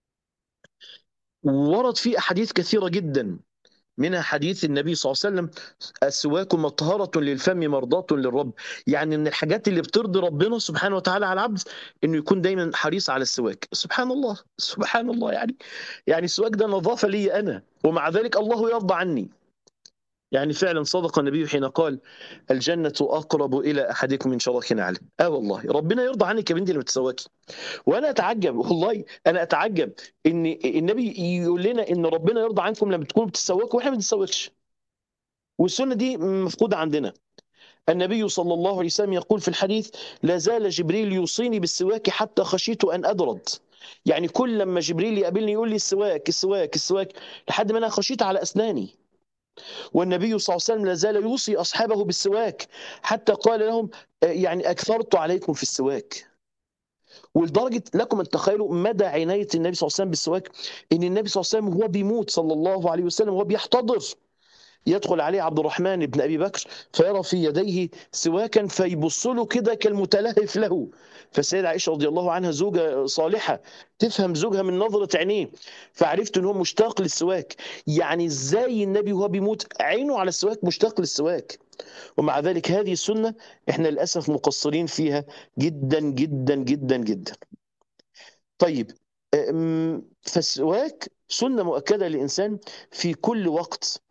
ورد فيه احاديث كثيره جدا منها حديث النبي صلى الله عليه وسلم السواك مطهرة للفم مرضاة للرب يعني من الحاجات اللي بترضي ربنا سبحانه وتعالى على العبد انه يكون دايما حريص على السواك سبحان الله سبحان الله يعني يعني السواك ده نظافة لي انا ومع ذلك الله يرضى عني يعني فعلا صدق النبي حين قال الجنة أقرب إلى أحدكم من شراك نعله آه والله ربنا يرضى عنك يا بنتي لما تسواكي وأنا أتعجب والله أنا أتعجب إن النبي يقول لنا إن ربنا يرضى عنكم لما تكونوا بتسواكوا وإحنا ما بنتسواكش والسنة دي مفقودة عندنا النبي صلى الله عليه وسلم يقول في الحديث لا زال جبريل يوصيني بالسواك حتى خشيت أن أدرد يعني كل لما جبريل يقابلني يقول لي السواك السواك السواك لحد ما أنا خشيت على أسناني والنبي صلى الله عليه وسلم لا زال يوصي اصحابه بالسواك حتى قال لهم يعني اكثرت عليكم في السواك ولدرجه لكم ان تخيلوا مدى عنايه النبي صلى الله عليه وسلم بالسواك ان النبي صلى الله عليه وسلم هو بيموت صلى الله عليه وسلم وهو بيحتضر يدخل عليه عبد الرحمن بن ابي بكر فيرى في يديه سواكا فيبص له كده كالمتلهف له فالسيدة عائشه رضي الله عنها زوجه صالحه تفهم زوجها من نظره عينيه فعرفت ان هو مشتاق للسواك يعني ازاي النبي وهو بيموت عينه على السواك مشتاق للسواك ومع ذلك هذه السنه احنا للاسف مقصرين فيها جدا جدا جدا جدا طيب أم، فالسواك سنة مؤكدة للإنسان في كل وقت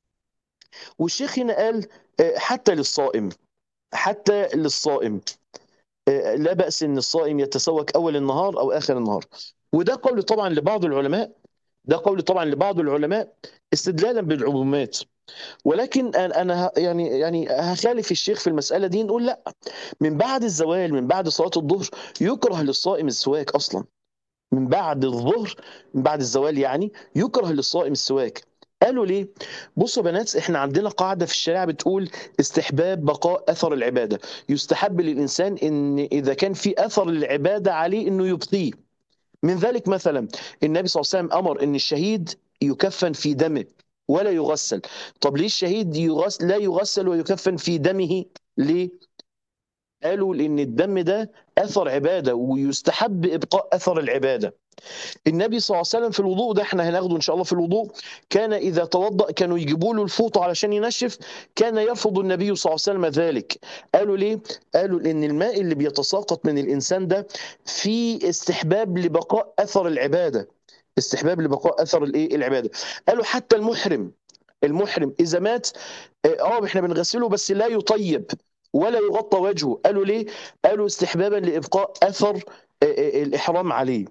والشيخ هنا قال آه، حتى للصائم حتى للصائم آه، لا بأس أن الصائم يتسوك أول النهار أو آخر النهار وده قول طبعا لبعض العلماء ده قول طبعا لبعض العلماء استدلالا بالعمومات ولكن انا أنا ه- يعني يعني هخالف الشيخ في المساله دي نقول لا من بعد الزوال من بعد صلاه الظهر يكره للصائم السواك اصلا من بعد الظهر من بعد الزوال يعني يكره للصائم السواك قالوا ليه؟ بصوا يا بنات احنا عندنا قاعدة في الشريعة بتقول استحباب بقاء أثر العبادة يستحب للإنسان إن إذا كان في أثر العبادة عليه إنه يبقيه من ذلك مثلا النبي صلى الله عليه وسلم أمر إن الشهيد يكفن في دمه ولا يغسل طب ليه الشهيد يغسل لا يغسل ويكفن في دمه ليه؟ قالوا لأن الدم ده أثر عبادة ويستحب إبقاء أثر العبادة النبي صلى الله عليه وسلم في الوضوء ده احنا هناخده ان شاء الله في الوضوء كان اذا توضا كانوا يجيبوا له الفوطه علشان ينشف كان يرفض النبي صلى الله عليه وسلم ذلك قالوا ليه قالوا لان الماء اللي بيتساقط من الانسان ده في استحباب لبقاء اثر العباده استحباب لبقاء اثر الايه العباده قالوا حتى المحرم المحرم اذا مات اه آه، احنا بنغسله بس لا يطيب ولا يغطى وجهه قالوا ليه قالوا استحبابا لابقاء اثر اه، اه، الاحرام عليه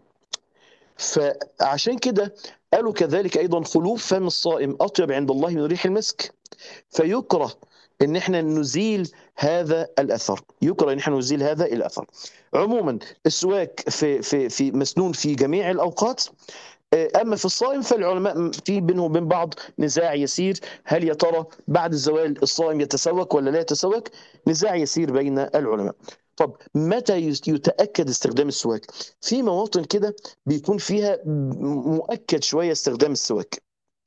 فعشان كده قالوا كذلك ايضا خلوف فم الصائم اطيب عند الله من ريح المسك فيكره ان احنا نزيل هذا الاثر يكره ان احنا نزيل هذا الاثر عموما السواك في في في مسنون في جميع الاوقات اما في الصائم فالعلماء في بينهم وبين بعض نزاع يسير هل يا ترى بعد الزوال الصائم يتسوك ولا لا يتسوك نزاع يسير بين العلماء طب متى يتاكد استخدام السواك في مواطن كده بيكون فيها مؤكد شويه استخدام السواك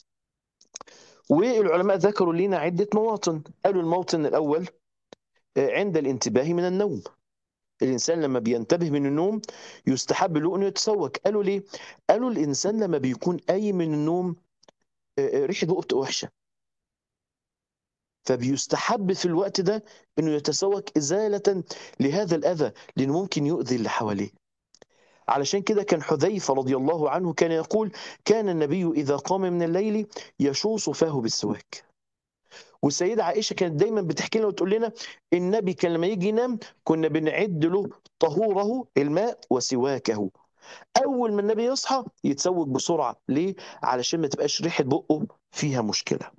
والعلماء ذكروا لنا عده مواطن قالوا الموطن الاول عند الانتباه من النوم الانسان لما بينتبه من النوم يستحب له انه يتسوك قالوا ليه قالوا الانسان لما بيكون قايم من النوم آه، آه، ريحه بقه بتبقى وحشه فبيستحب في الوقت ده انه يتسوك ازاله لهذا الاذى لانه ممكن يؤذي اللي حواليه علشان كده كان حذيفه رضي الله عنه كان يقول كان النبي اذا قام من الليل يشوص فاه بالسواك والسيده عائشه كانت دايما بتحكي لنا وتقول لنا النبي كان لما يجي ينام كنا بنعد له طهوره الماء وسواكه اول ما النبي يصحى يتسوق بسرعه ليه علشان ما تبقاش ريحه بقه فيها مشكله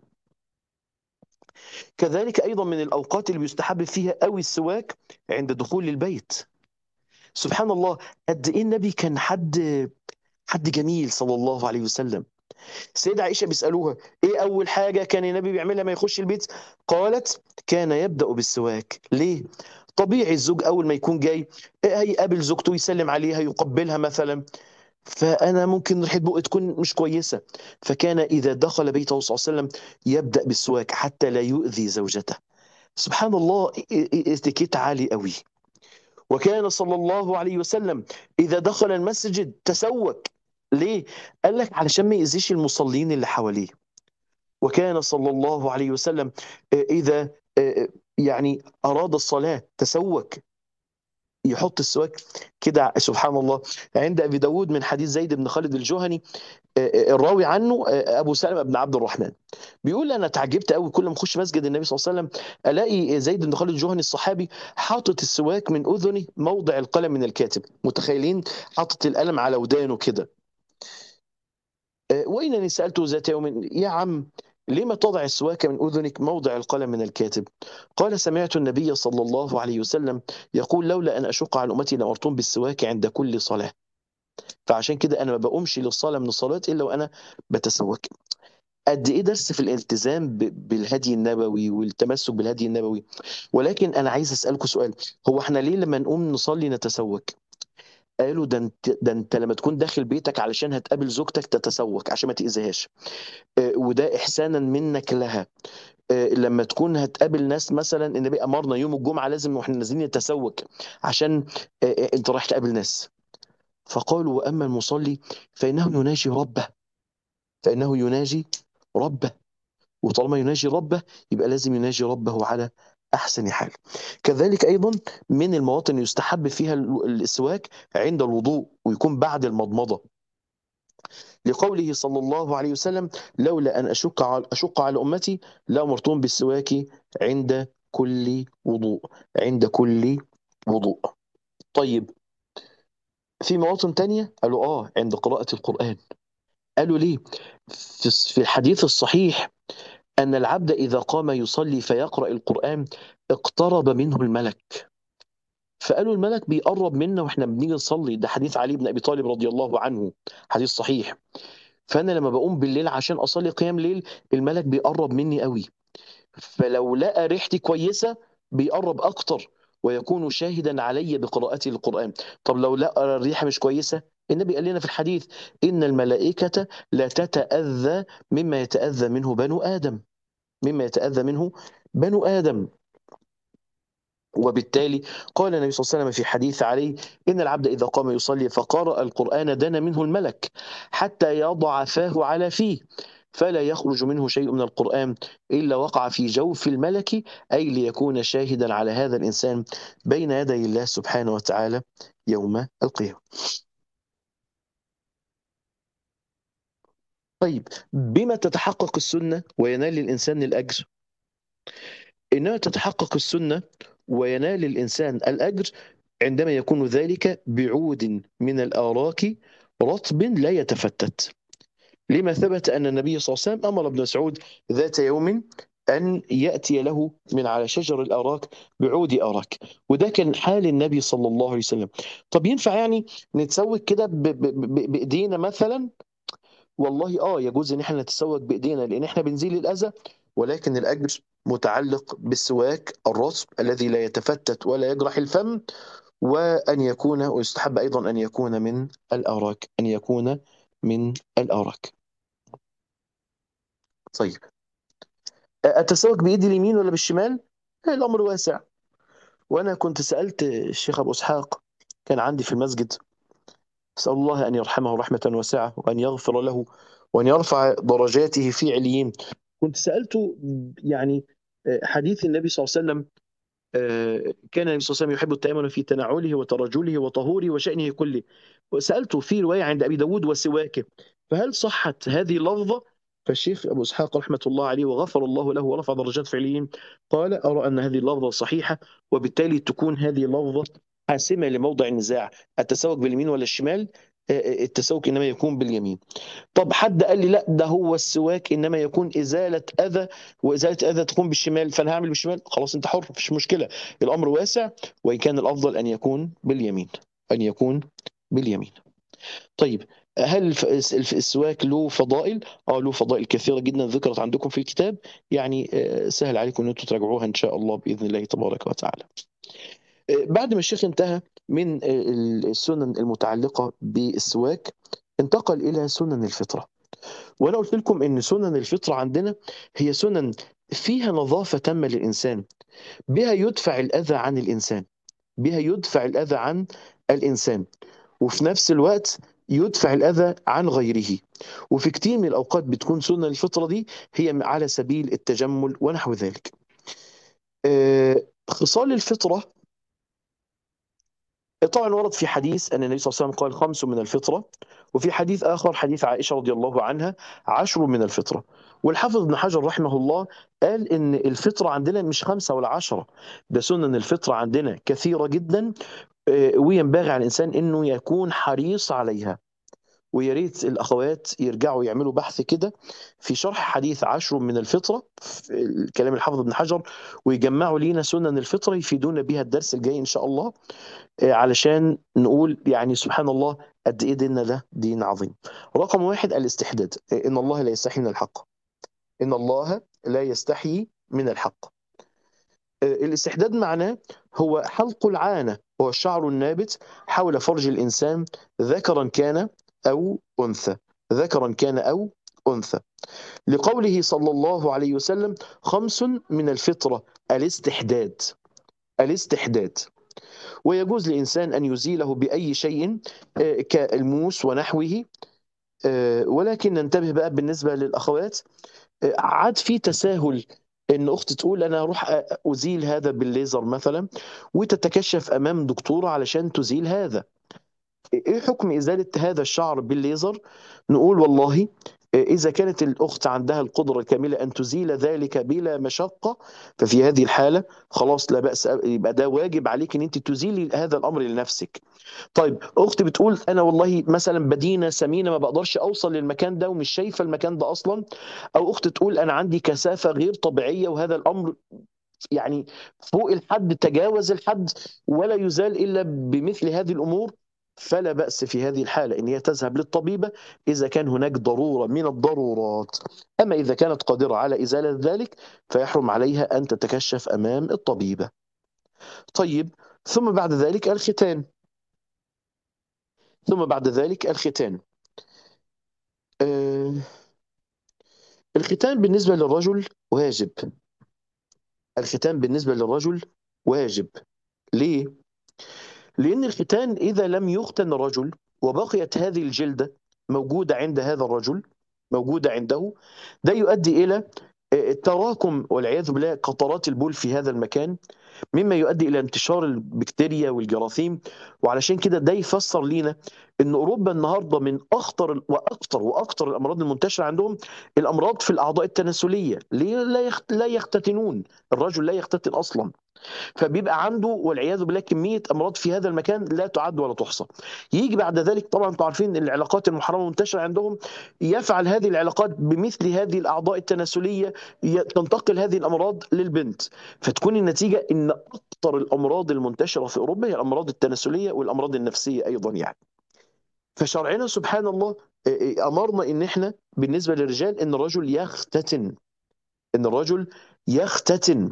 كذلك ايضا من الاوقات اللي بيستحب فيها قوي السواك عند دخول البيت سبحان الله قد ايه النبي كان حد حد جميل صلى الله عليه وسلم السيدة عائشة بيسألوها ايه اول حاجة كان النبي بيعملها ما يخش البيت قالت كان يبدأ بالسواك ليه طبيعي الزوج اول ما يكون جاي هيقابل زوجته يسلم عليها يقبلها مثلا فانا ممكن ريحه بقي تكون مش كويسه فكان اذا دخل بيته صلى الله عليه وسلم يبدا بالسواك حتى لا يؤذي زوجته سبحان الله اتيكيت عالي قوي وكان صلى الله عليه وسلم اذا دخل المسجد تسوك ليه قال لك علشان ما يأذيش المصلين اللي حواليه وكان صلى الله عليه وسلم اذا يعني اراد الصلاه تسوك يحط السواك كده سبحان الله عند ابي داود من حديث زيد بن خالد الجهني الراوي عنه ابو سلمه بن عبد الرحمن بيقول انا تعجبت قوي كل ما اخش مسجد النبي صلى الله عليه وسلم الاقي زيد بن خالد الجهني الصحابي حاطط السواك من اذنه موضع القلم من الكاتب متخيلين حاطط القلم على ودانه كده وانني سالته ذات يوم يا عم لما تضع السواك من أذنك موضع القلم من الكاتب قال سمعت النبي صلى الله عليه وسلم يقول لولا أن أشق على أمتي لأمرتهم بالسواك عند كل صلاة فعشان كده أنا ما بقومش للصلاة من الصلاة إلا وأنا بتسوك قد ايه درس في الالتزام بالهدي النبوي والتمسك بالهدي النبوي ولكن انا عايز اسالكم سؤال هو احنا ليه لما نقوم نصلي نتسوك قالوا ده انت ده انت لما تكون داخل بيتك علشان هتقابل زوجتك تتسوق عشان ما تأذيهاش آه، وده إحسانا منك لها آه، لما تكون هتقابل ناس مثلا النبي أمرنا يوم الجمعة لازم واحنا نازلين نتسوق عشان آه، آه، انت رايح تقابل ناس فقالوا وأما المصلي فإنه يناجي ربه فإنه يناجي ربه وطالما يناجي ربه يبقى لازم يناجي ربه على أحسن حال كذلك أيضا من المواطن يستحب فيها السواك عند الوضوء ويكون بعد المضمضة لقوله صلى الله عليه وسلم لولا أن أشق على, أشق على أمتي لأمرتهم بالسواك عند كل وضوء عند كل وضوء طيب في مواطن تانية قالوا آه عند قراءة القرآن قالوا ليه في الحديث الصحيح أن العبد إذا قام يصلي فيقرأ القرآن اقترب منه الملك فقالوا الملك بيقرب منا واحنا بنيجي نصلي ده حديث علي بن ابي طالب رضي الله عنه حديث صحيح فانا لما بقوم بالليل عشان اصلي قيام ليل الملك بيقرب مني قوي فلو لقى ريحتي كويسه بيقرب اكتر ويكون شاهدا علي بقراءتي للقران طب لو لقى الريحه مش كويسه النبي قال لنا في الحديث ان الملائكه لا تتاذى مما يتاذى منه بنو ادم مما يتاذى منه بنو ادم وبالتالي قال النبي صلى الله عليه وسلم في حديث عليه إن العبد إذا قام يصلي فقرأ القرآن دنا منه الملك حتى يضع فاه على فيه فلا يخرج منه شيء من القرآن إلا وقع في جوف الملك أي ليكون شاهدا على هذا الإنسان بين يدي الله سبحانه وتعالى يوم القيامة طيب بما تتحقق السنة وينال الإنسان الأجر إنما تتحقق السنة وينال الإنسان الأجر عندما يكون ذلك بعود من الآراك رطب لا يتفتت لما ثبت أن النبي صلى الله عليه وسلم أمر ابن مسعود ذات يوم أن يأتي له من على شجر الأراك بعود أراك وده كان حال النبي صلى الله عليه وسلم طب ينفع يعني نتسوق كده بإيدينا مثلا والله اه يجوز ان احنا نتسوق بايدينا لان احنا بنزيل الاذى ولكن الاجر متعلق بالسواك الرطب الذي لا يتفتت ولا يجرح الفم وان يكون ويستحب ايضا ان يكون من الاوراق ان يكون من الاوراق طيب اتسوق بايدي اليمين ولا بالشمال الامر واسع وانا كنت سالت الشيخ ابو اسحاق كان عندي في المسجد أسأل الله أن يرحمه رحمة واسعة وأن يغفر له وأن يرفع درجاته في عليين كنت سألته يعني آه، حديث النبي صلى الله عليه وسلم آه، كان النبي صلى الله عليه وسلم يحب التأمن في تنعله وترجله وطهوره وشأنه كله وسألته في رواية عند أبي داود وسواكه فهل صحت هذه اللفظة فالشيخ أبو إسحاق رحمة الله عليه وغفر الله له ورفع درجات فعليين قال أرى أن هذه اللفظة صحيحة وبالتالي تكون هذه اللفظة حاسمة لموضع النزاع التسوق باليمين ولا الشمال آه، آه، التسوق انما يكون باليمين طب حد قال لي لا ده هو السواك انما يكون ازاله اذى وازاله اذى تكون بالشمال فانا هعمل بالشمال خلاص انت حر مفيش مشكله الامر واسع وان كان الافضل ان يكون باليمين ان يكون باليمين طيب هل السواك له فضائل؟ اه له فضائل كثيره جدا ذكرت عندكم في الكتاب يعني آه، سهل عليكم ان انتم تراجعوها ان شاء الله باذن الله تبارك وتعالى. بعد ما الشيخ انتهى من السنن المتعلقة بالسواك انتقل إلى سنن الفطرة وأنا قلت لكم إن سنن الفطرة عندنا هي سنن فيها نظافة تامة للإنسان بها يدفع الأذى عن الإنسان بها يدفع الأذى عن الإنسان وفي نفس الوقت يدفع الأذى عن غيره وفي كتير من الأوقات بتكون سنن الفطرة دي هي على سبيل التجمل ونحو ذلك آه، خصال الفطرة طبعا ورد في حديث أن النبي صلى الله عليه وسلم قال خمس من الفطرة وفي حديث آخر حديث عائشة رضي الله عنها عشر من الفطرة والحافظ ابن حجر رحمه الله قال إن الفطرة عندنا مش خمسة ولا عشرة ده سنن الفطرة عندنا كثيرة جدا آه، وينبغي على الإنسان أنه يكون حريص عليها ويا ريت الاخوات يرجعوا يعملوا بحث كده في شرح حديث عشر من الفطره في كلام الحافظ ابن حجر ويجمعوا لينا سنن الفطره يفيدونا بيها الدرس الجاي ان شاء الله آه، علشان نقول يعني سبحان الله قد ايه ديننا ده دين عظيم. رقم واحد الاستحداد آه، ان الله لا يستحي من الحق. ان الله لا يستحي من الحق. آه، الاستحداد معناه هو حلق العانة هو الشعر النابت حول فرج الإنسان ذكرا كان أو أنثى ذكرا كان أو أنثى لقوله صلى الله عليه وسلم خمس من الفطرة الاستحداد الاستحداد ويجوز للإنسان أن يزيله بأي شيء آه، كالموس ونحوه آه، ولكن ننتبه بقى بالنسبة للأخوات آه، عاد في تساهل ان اخت تقول انا اروح ازيل هذا بالليزر مثلا وتتكشف امام دكتوره علشان تزيل هذا ايه حكم ازاله هذا الشعر بالليزر نقول والله إذا كانت الأخت عندها القدرة الكاملة أن تزيل ذلك بلا مشقة ففي هذه الحالة خلاص لا بأس يبقى ده واجب عليك أن أنت تزيلي هذا الأمر لنفسك طيب أختي بتقول أنا والله مثلا بدينة سمينة ما بقدرش أوصل للمكان ده ومش شايفة المكان ده أصلا أو أخت تقول أنا عندي كثافة غير طبيعية وهذا الأمر يعني فوق الحد تجاوز الحد ولا يزال إلا بمثل هذه الأمور فلا بأس في هذه الحالة إن هي تذهب للطبيبة إذا كان هناك ضرورة من الضرورات أما إذا كانت قادرة على إزالة ذلك فيحرم عليها أن تتكشف أمام الطبيبة طيب ثم بعد ذلك الختان ثم بعد ذلك الختان آه الختان بالنسبة للرجل واجب الختان بالنسبة للرجل واجب ليه؟ لأن الختان إذا لم يختن الرجل وبقيت هذه الجلدة موجودة عند هذا الرجل موجودة عنده ده يؤدي إلى التراكم والعياذ بالله قطرات البول في هذا المكان مما يؤدي الى انتشار البكتيريا والجراثيم وعلشان كده ده يفسر لينا ان اوروبا النهارده من اخطر واكثر واكثر الامراض المنتشره عندهم الامراض في الاعضاء التناسليه ليه لا يختتنون الرجل لا يختتن اصلا فبيبقى عنده والعياذ بالله كميه امراض في هذا المكان لا تعد ولا تحصى يجي بعد ذلك طبعا انتم عارفين العلاقات المحرمه منتشره عندهم يفعل هذه العلاقات بمثل هذه الاعضاء التناسليه تنتقل هذه الامراض للبنت فتكون النتيجه ان اكثر الامراض المنتشره في اوروبا هي الامراض التناسليه والامراض النفسيه ايضا يعني فشرعنا سبحان الله امرنا ان احنا بالنسبه للرجال ان الرجل يختتن ان الرجل يختتن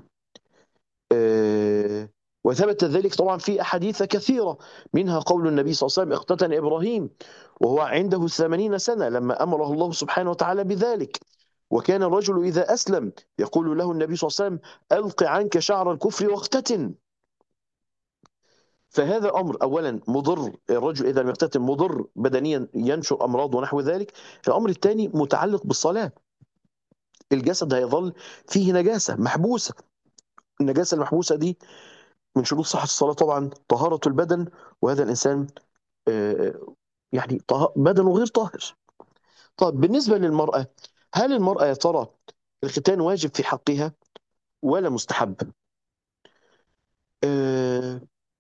آه، وثبت ذلك طبعا في أحاديث كثيرة منها قول النبي صلى الله عليه وسلم اختتن إبراهيم وهو عنده ثمانين سنة لما أمره الله سبحانه وتعالى بذلك وكان الرجل إذا أسلم يقول له النبي صلى الله عليه وسلم ألق عنك شعر الكفر واختتن فهذا أمر أولا مضر الرجل إذا لم يختتن مضر بدنيا ينشر أمراض ونحو ذلك الأمر الثاني متعلق بالصلاة الجسد هيظل فيه نجاسة محبوسة النجاسة المحبوسة دي من شروط صحة الصلاة طبعا طهارة البدن وهذا الإنسان آه، يعني بدنه غير طاهر طيب بالنسبة للمرأة هل المرأة يا ترى الختان واجب في حقها ولا مستحب آه،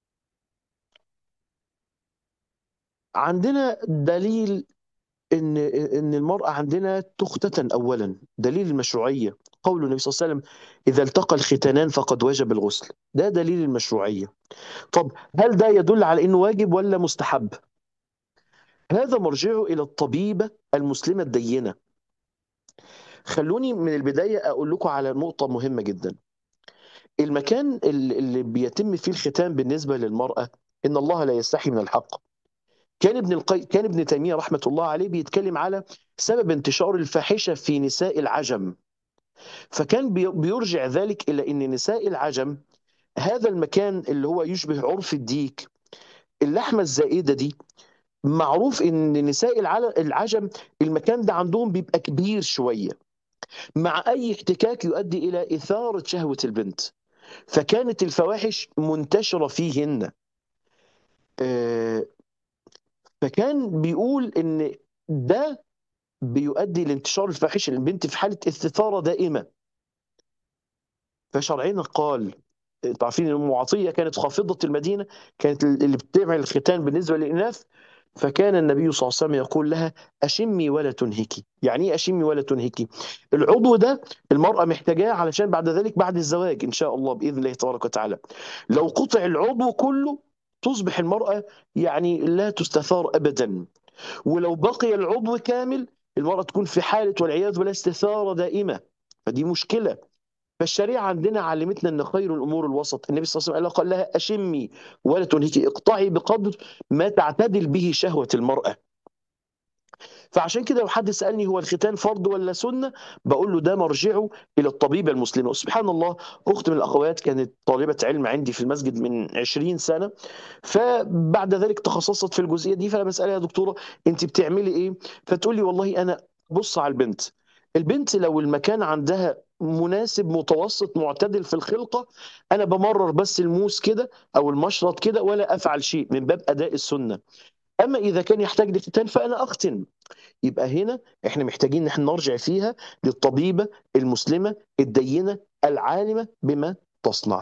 عندنا دليل ان ان المراه عندنا تختتن اولا دليل المشروعيه قول النبي صلى الله عليه وسلم اذا التقى الختانان فقد وجب الغسل ده دليل المشروعيه طب هل ده يدل على انه واجب ولا مستحب هذا مرجعه الى الطبيبه المسلمه الدينه خلوني من البدايه اقول لكم على نقطه مهمه جدا المكان اللي بيتم فيه الختان بالنسبه للمراه ان الله لا يستحي من الحق كان ابن القي... كان ابن تيميه رحمه الله عليه بيتكلم على سبب انتشار الفاحشه في نساء العجم فكان بي... بيرجع ذلك الى ان نساء العجم هذا المكان اللي هو يشبه عرف الديك اللحمه الزائده دي معروف ان نساء العجم المكان ده عندهم بيبقى كبير شويه مع اي احتكاك يؤدي الى اثاره شهوه البنت فكانت الفواحش منتشره فيهن آه، فكان بيقول ان ده بيؤدي لانتشار الفاحشه البنت في حاله استثاره دائمه فشرعنا قال انتوا عارفين ان ام عطيه كانت خافضه المدينه كانت اللي بتعمل الختان بالنسبه للاناث فكان النبي صلى الله عليه وسلم يقول لها اشمي ولا تنهكي يعني ايه اشمي ولا تنهكي العضو ده المراه محتاجاه علشان بعد ذلك بعد الزواج ان شاء الله باذن الله تبارك وتعالى لو قطع العضو كله تصبح المرأة يعني لا تستثار أبدا ولو بقي العضو كامل المرأة تكون في حالة والعياذ بالله استثارة دائمة فدي مشكلة فالشريعة عندنا علمتنا أن خير الأمور الوسط النبي صلى الله عليه وسلم قال لها أشمي ولا تنهكي اقطعي بقدر ما تعتدل به شهوة المرأة فعشان كده لو حد سالني هو الختان فرض ولا سنه بقول له ده مرجعه الى الطبيبه المسلمه وسبحان الله اخت من الاخوات كانت طالبه علم عندي في المسجد من 20 سنه فبعد ذلك تخصصت في الجزئيه دي فانا بسالها يا دكتوره انت بتعملي ايه فتقول لي والله انا بص على البنت البنت لو المكان عندها مناسب متوسط معتدل في الخلقه انا بمرر بس الموس كده او المشرط كده ولا افعل شيء من باب اداء السنه اما اذا كان يحتاج لختان فانا اختن يبقى هنا احنا محتاجين ان احنا نرجع فيها للطبيبه المسلمه الدينه العالمه بما تصنع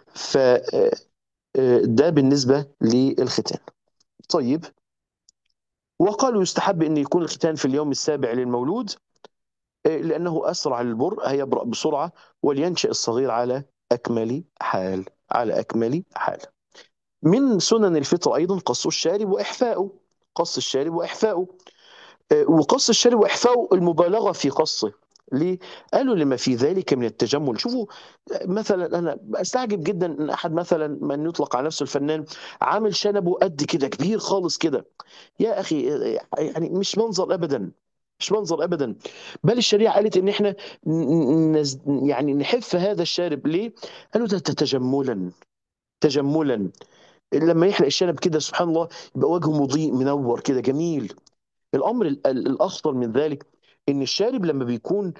فده بالنسبه للختان طيب وقالوا يستحب ان يكون الختان في اليوم السابع للمولود لانه اسرع للبر هيبرأ بسرعه ولينشأ الصغير على اكمل حال على اكمل حال من سنن الفطر ايضا قص الشارب واحفاؤه قص الشارب واحفاؤه وقص الشارب واحفاؤه المبالغه في قصه ليه؟ قالوا لما في ذلك من التجمل شوفوا مثلا انا استعجب جدا ان احد مثلا من يطلق على نفسه الفنان عامل شنبه قد كده كبير خالص كده يا اخي يعني مش منظر ابدا مش منظر ابدا بل الشريعه قالت ان احنا نز يعني نحف هذا الشارب ليه؟ قالوا ده تجملا تجملا لما يحلق الشنب كده سبحان الله يبقى وجهه مضيء منور كده جميل الامر الاخطر من ذلك ان الشارب لما بيكون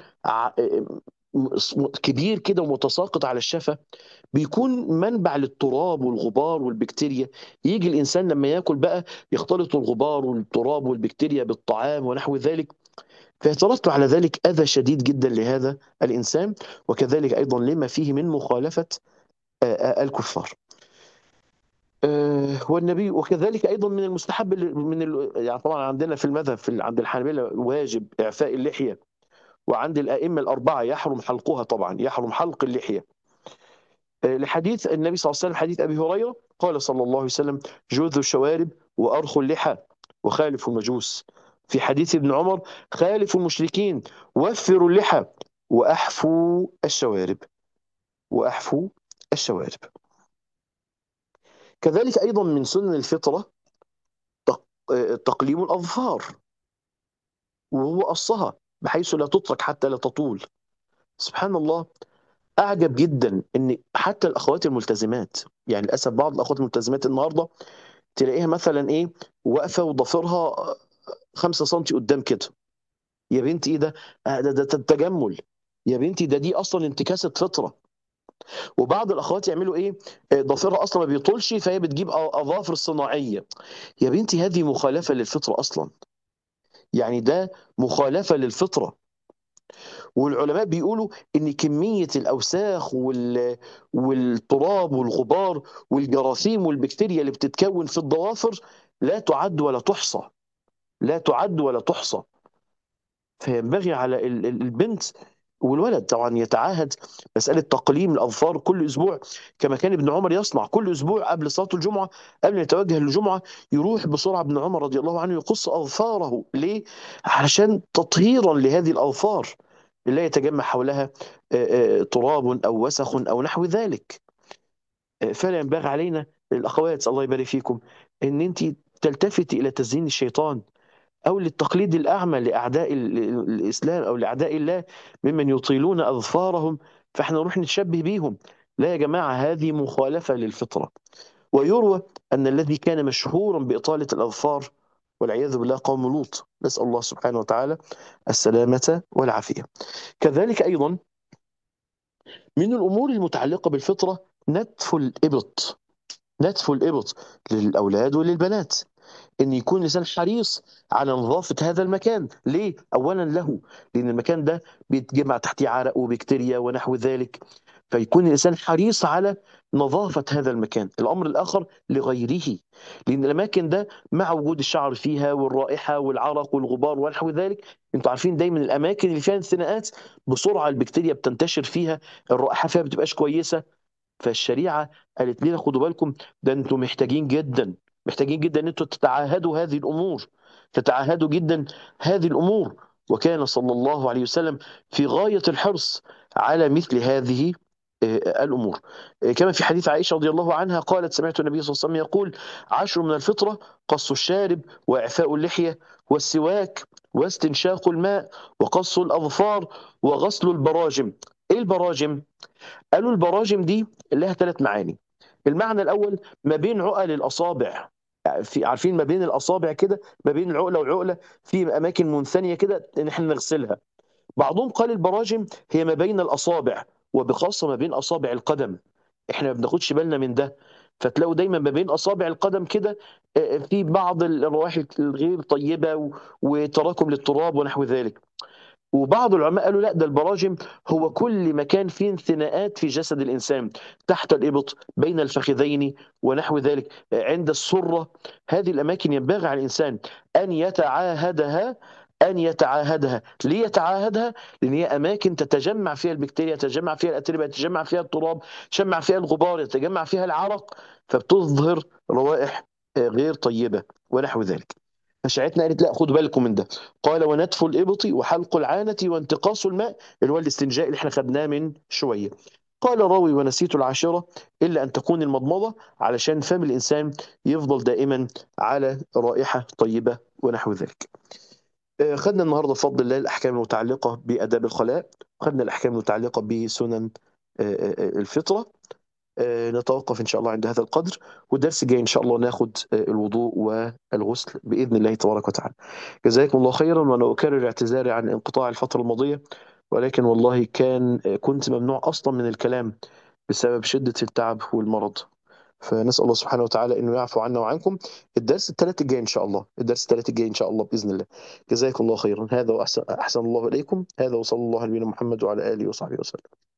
كبير كده ومتساقط على الشفه بيكون منبع للتراب والغبار والبكتيريا يجي الانسان لما ياكل بقى يختلط الغبار والتراب والبكتيريا بالطعام ونحو ذلك فيترتب على ذلك اذى شديد جدا لهذا الانسان وكذلك ايضا لما فيه من مخالفه الكفار والنبي وكذلك ايضا من المستحب من ال... يعني طبعا عندنا في المذهب في عند الحنابلة واجب اعفاء اللحيه وعند الائمه الاربعه يحرم حلقها طبعا يحرم حلق اللحيه لحديث النبي صلى الله عليه وسلم حديث ابي هريره قال صلى الله عليه وسلم جوذ الشوارب وارخوا اللحى وخالفوا المجوس في حديث ابن عمر خالفوا المشركين وفروا اللحى واحفوا الشوارب واحفوا الشوارب كذلك أيضا من سنن الفطرة تقليم الأظفار وهو قصها بحيث لا تترك حتى لا تطول سبحان الله أعجب جدا أن حتى الأخوات الملتزمات يعني للأسف بعض الأخوات الملتزمات النهاردة تلاقيها مثلا إيه واقفة وضفيرها 5 سم قدام كده يا بنتي إيه ده؟ ده, ده تجمل يا بنتي ده دي أصلا انتكاسة فطرة وبعض الاخوات يعملوا ايه ضفيرها اصلا ما بيطولش فهي بتجيب اظافر صناعيه يا بنتي هذه مخالفه للفطره اصلا يعني ده مخالفه للفطره والعلماء بيقولوا ان كميه الاوساخ وال... والتراب والغبار والجراثيم والبكتيريا اللي بتتكون في الضوافر لا تعد ولا تحصى لا تعد ولا تحصى فينبغي على البنت والولد طبعا يتعاهد مسألة تقليم الأظفار كل أسبوع كما كان ابن عمر يصنع كل أسبوع قبل صلاة الجمعة قبل أن يتوجه للجمعة يروح بسرعة ابن عمر رضي الله عنه يقص أظفاره ليه؟ علشان تطهيرا لهذه الأظفار لا يتجمع حولها تراب أو وسخ أو نحو ذلك فلا ينبغي علينا الأخوات الله يبارك فيكم أن أنت تلتفتي إلى تزيين الشيطان أو للتقليد الأعمى لأعداء الإسلام أو لأعداء الله ممن يطيلون أظفارهم فإحنا نروح نتشبه بيهم لا يا جماعة هذه مخالفة للفطرة ويروى أن الذي كان مشهورا بإطالة الأظفار والعياذ بالله قوم لوط نسأل الله سبحانه وتعالى السلامة والعافية كذلك أيضا من الأمور المتعلقة بالفطرة نتف الإبط نتف الإبط للأولاد وللبنات ان يكون الانسان حريص على نظافه هذا المكان ليه اولا له لان المكان ده بيتجمع تحتيه عرق وبكتيريا ونحو ذلك فيكون الانسان حريص على نظافه هذا المكان الامر الاخر لغيره لان الاماكن ده مع وجود الشعر فيها والرائحه والعرق والغبار ونحو ذلك انتوا عارفين دايما الاماكن اللي فيها انثناءات بسرعه البكتيريا بتنتشر فيها الرائحه فيها بتبقاش كويسه فالشريعه قالت لنا خدوا بالكم ده انتوا محتاجين جدا محتاجين جدا ان انتم تتعاهدوا هذه الامور تتعاهدوا جدا هذه الامور وكان صلى الله عليه وسلم في غايه الحرص على مثل هذه آه، الأمور آه، كما في حديث عائشة رضي الله عنها قالت سمعت النبي صلى الله عليه وسلم يقول عشر من الفطرة قص الشارب وإعفاء اللحية والسواك واستنشاق الماء وقص الأظفار وغسل البراجم إيه البراجم؟ قالوا البراجم دي لها ثلاث معاني المعنى الأول ما بين عقل الأصابع يعني في عارفين ما بين الأصابع كده ما بين العقلة وعقلة في أماكن منثنية كده إن إحنا نغسلها بعضهم قال البراجم هي ما بين الأصابع وبخاصة ما بين أصابع القدم احنا ما بناخدش بالنا من ده فتلاقوا دايما ما بين أصابع القدم كده آه، في بعض الروائح الغير طيبة و- وتراكم للتراب ونحو ذلك وبعض العلماء قالوا لا ده البراجم هو كل مكان فيه انثناءات في جسد الإنسان تحت الإبط بين الفخذين ونحو ذلك عند السرة هذه الأماكن ينبغي على الإنسان أن يتعاهدها أن يتعاهدها ليه يتعاهدها؟ لأن هي أماكن تتجمع فيها البكتيريا يتجمع فيها الأتربة يتجمع فيها التراب يتجمع فيها الغبار يتجمع فيها العرق فبتظهر روائح آه، غير طيبة ونحو ذلك فشاعتنا قالت لا خدوا بالكم من ده قال ونتف الإبط وحلق العانة وانتقاص الماء اللي هو الاستنجاء اللي احنا خدناه من شوية قال راوي ونسيت العاشرة إلا أن تكون المضمضة علشان فم الإنسان يفضل دائما على رائحة طيبة ونحو ذلك آه، خدنا النهاردة بفضل الله الأحكام المتعلقة بآداب الخلاء خدنا الأحكام المتعلقة بسنن آه، آه، آه، الفطرة آه، نتوقف إن شاء الله عند هذا القدر والدرس الجاي إن شاء الله ناخد آه، الوضوء والغسل بإذن الله تبارك وتعالى جزاكم الله خيرا وأنا أكرر اعتذاري عن انقطاع الفترة الماضية ولكن والله كان آه، كنت ممنوع أصلا من الكلام بسبب شدة التعب والمرض فنسأل الله سبحانه وتعالى إنه يعفو عنا وعنكم الدرس الثلاث الجاي إن شاء الله الدرس الثلاث الجاي إن شاء الله بإذن الله جزاكم الله خيرا هذا وأحسن أحسن الله إليكم هذا وصلى الله على نبينا محمد وعلى آله وصحبه وسلم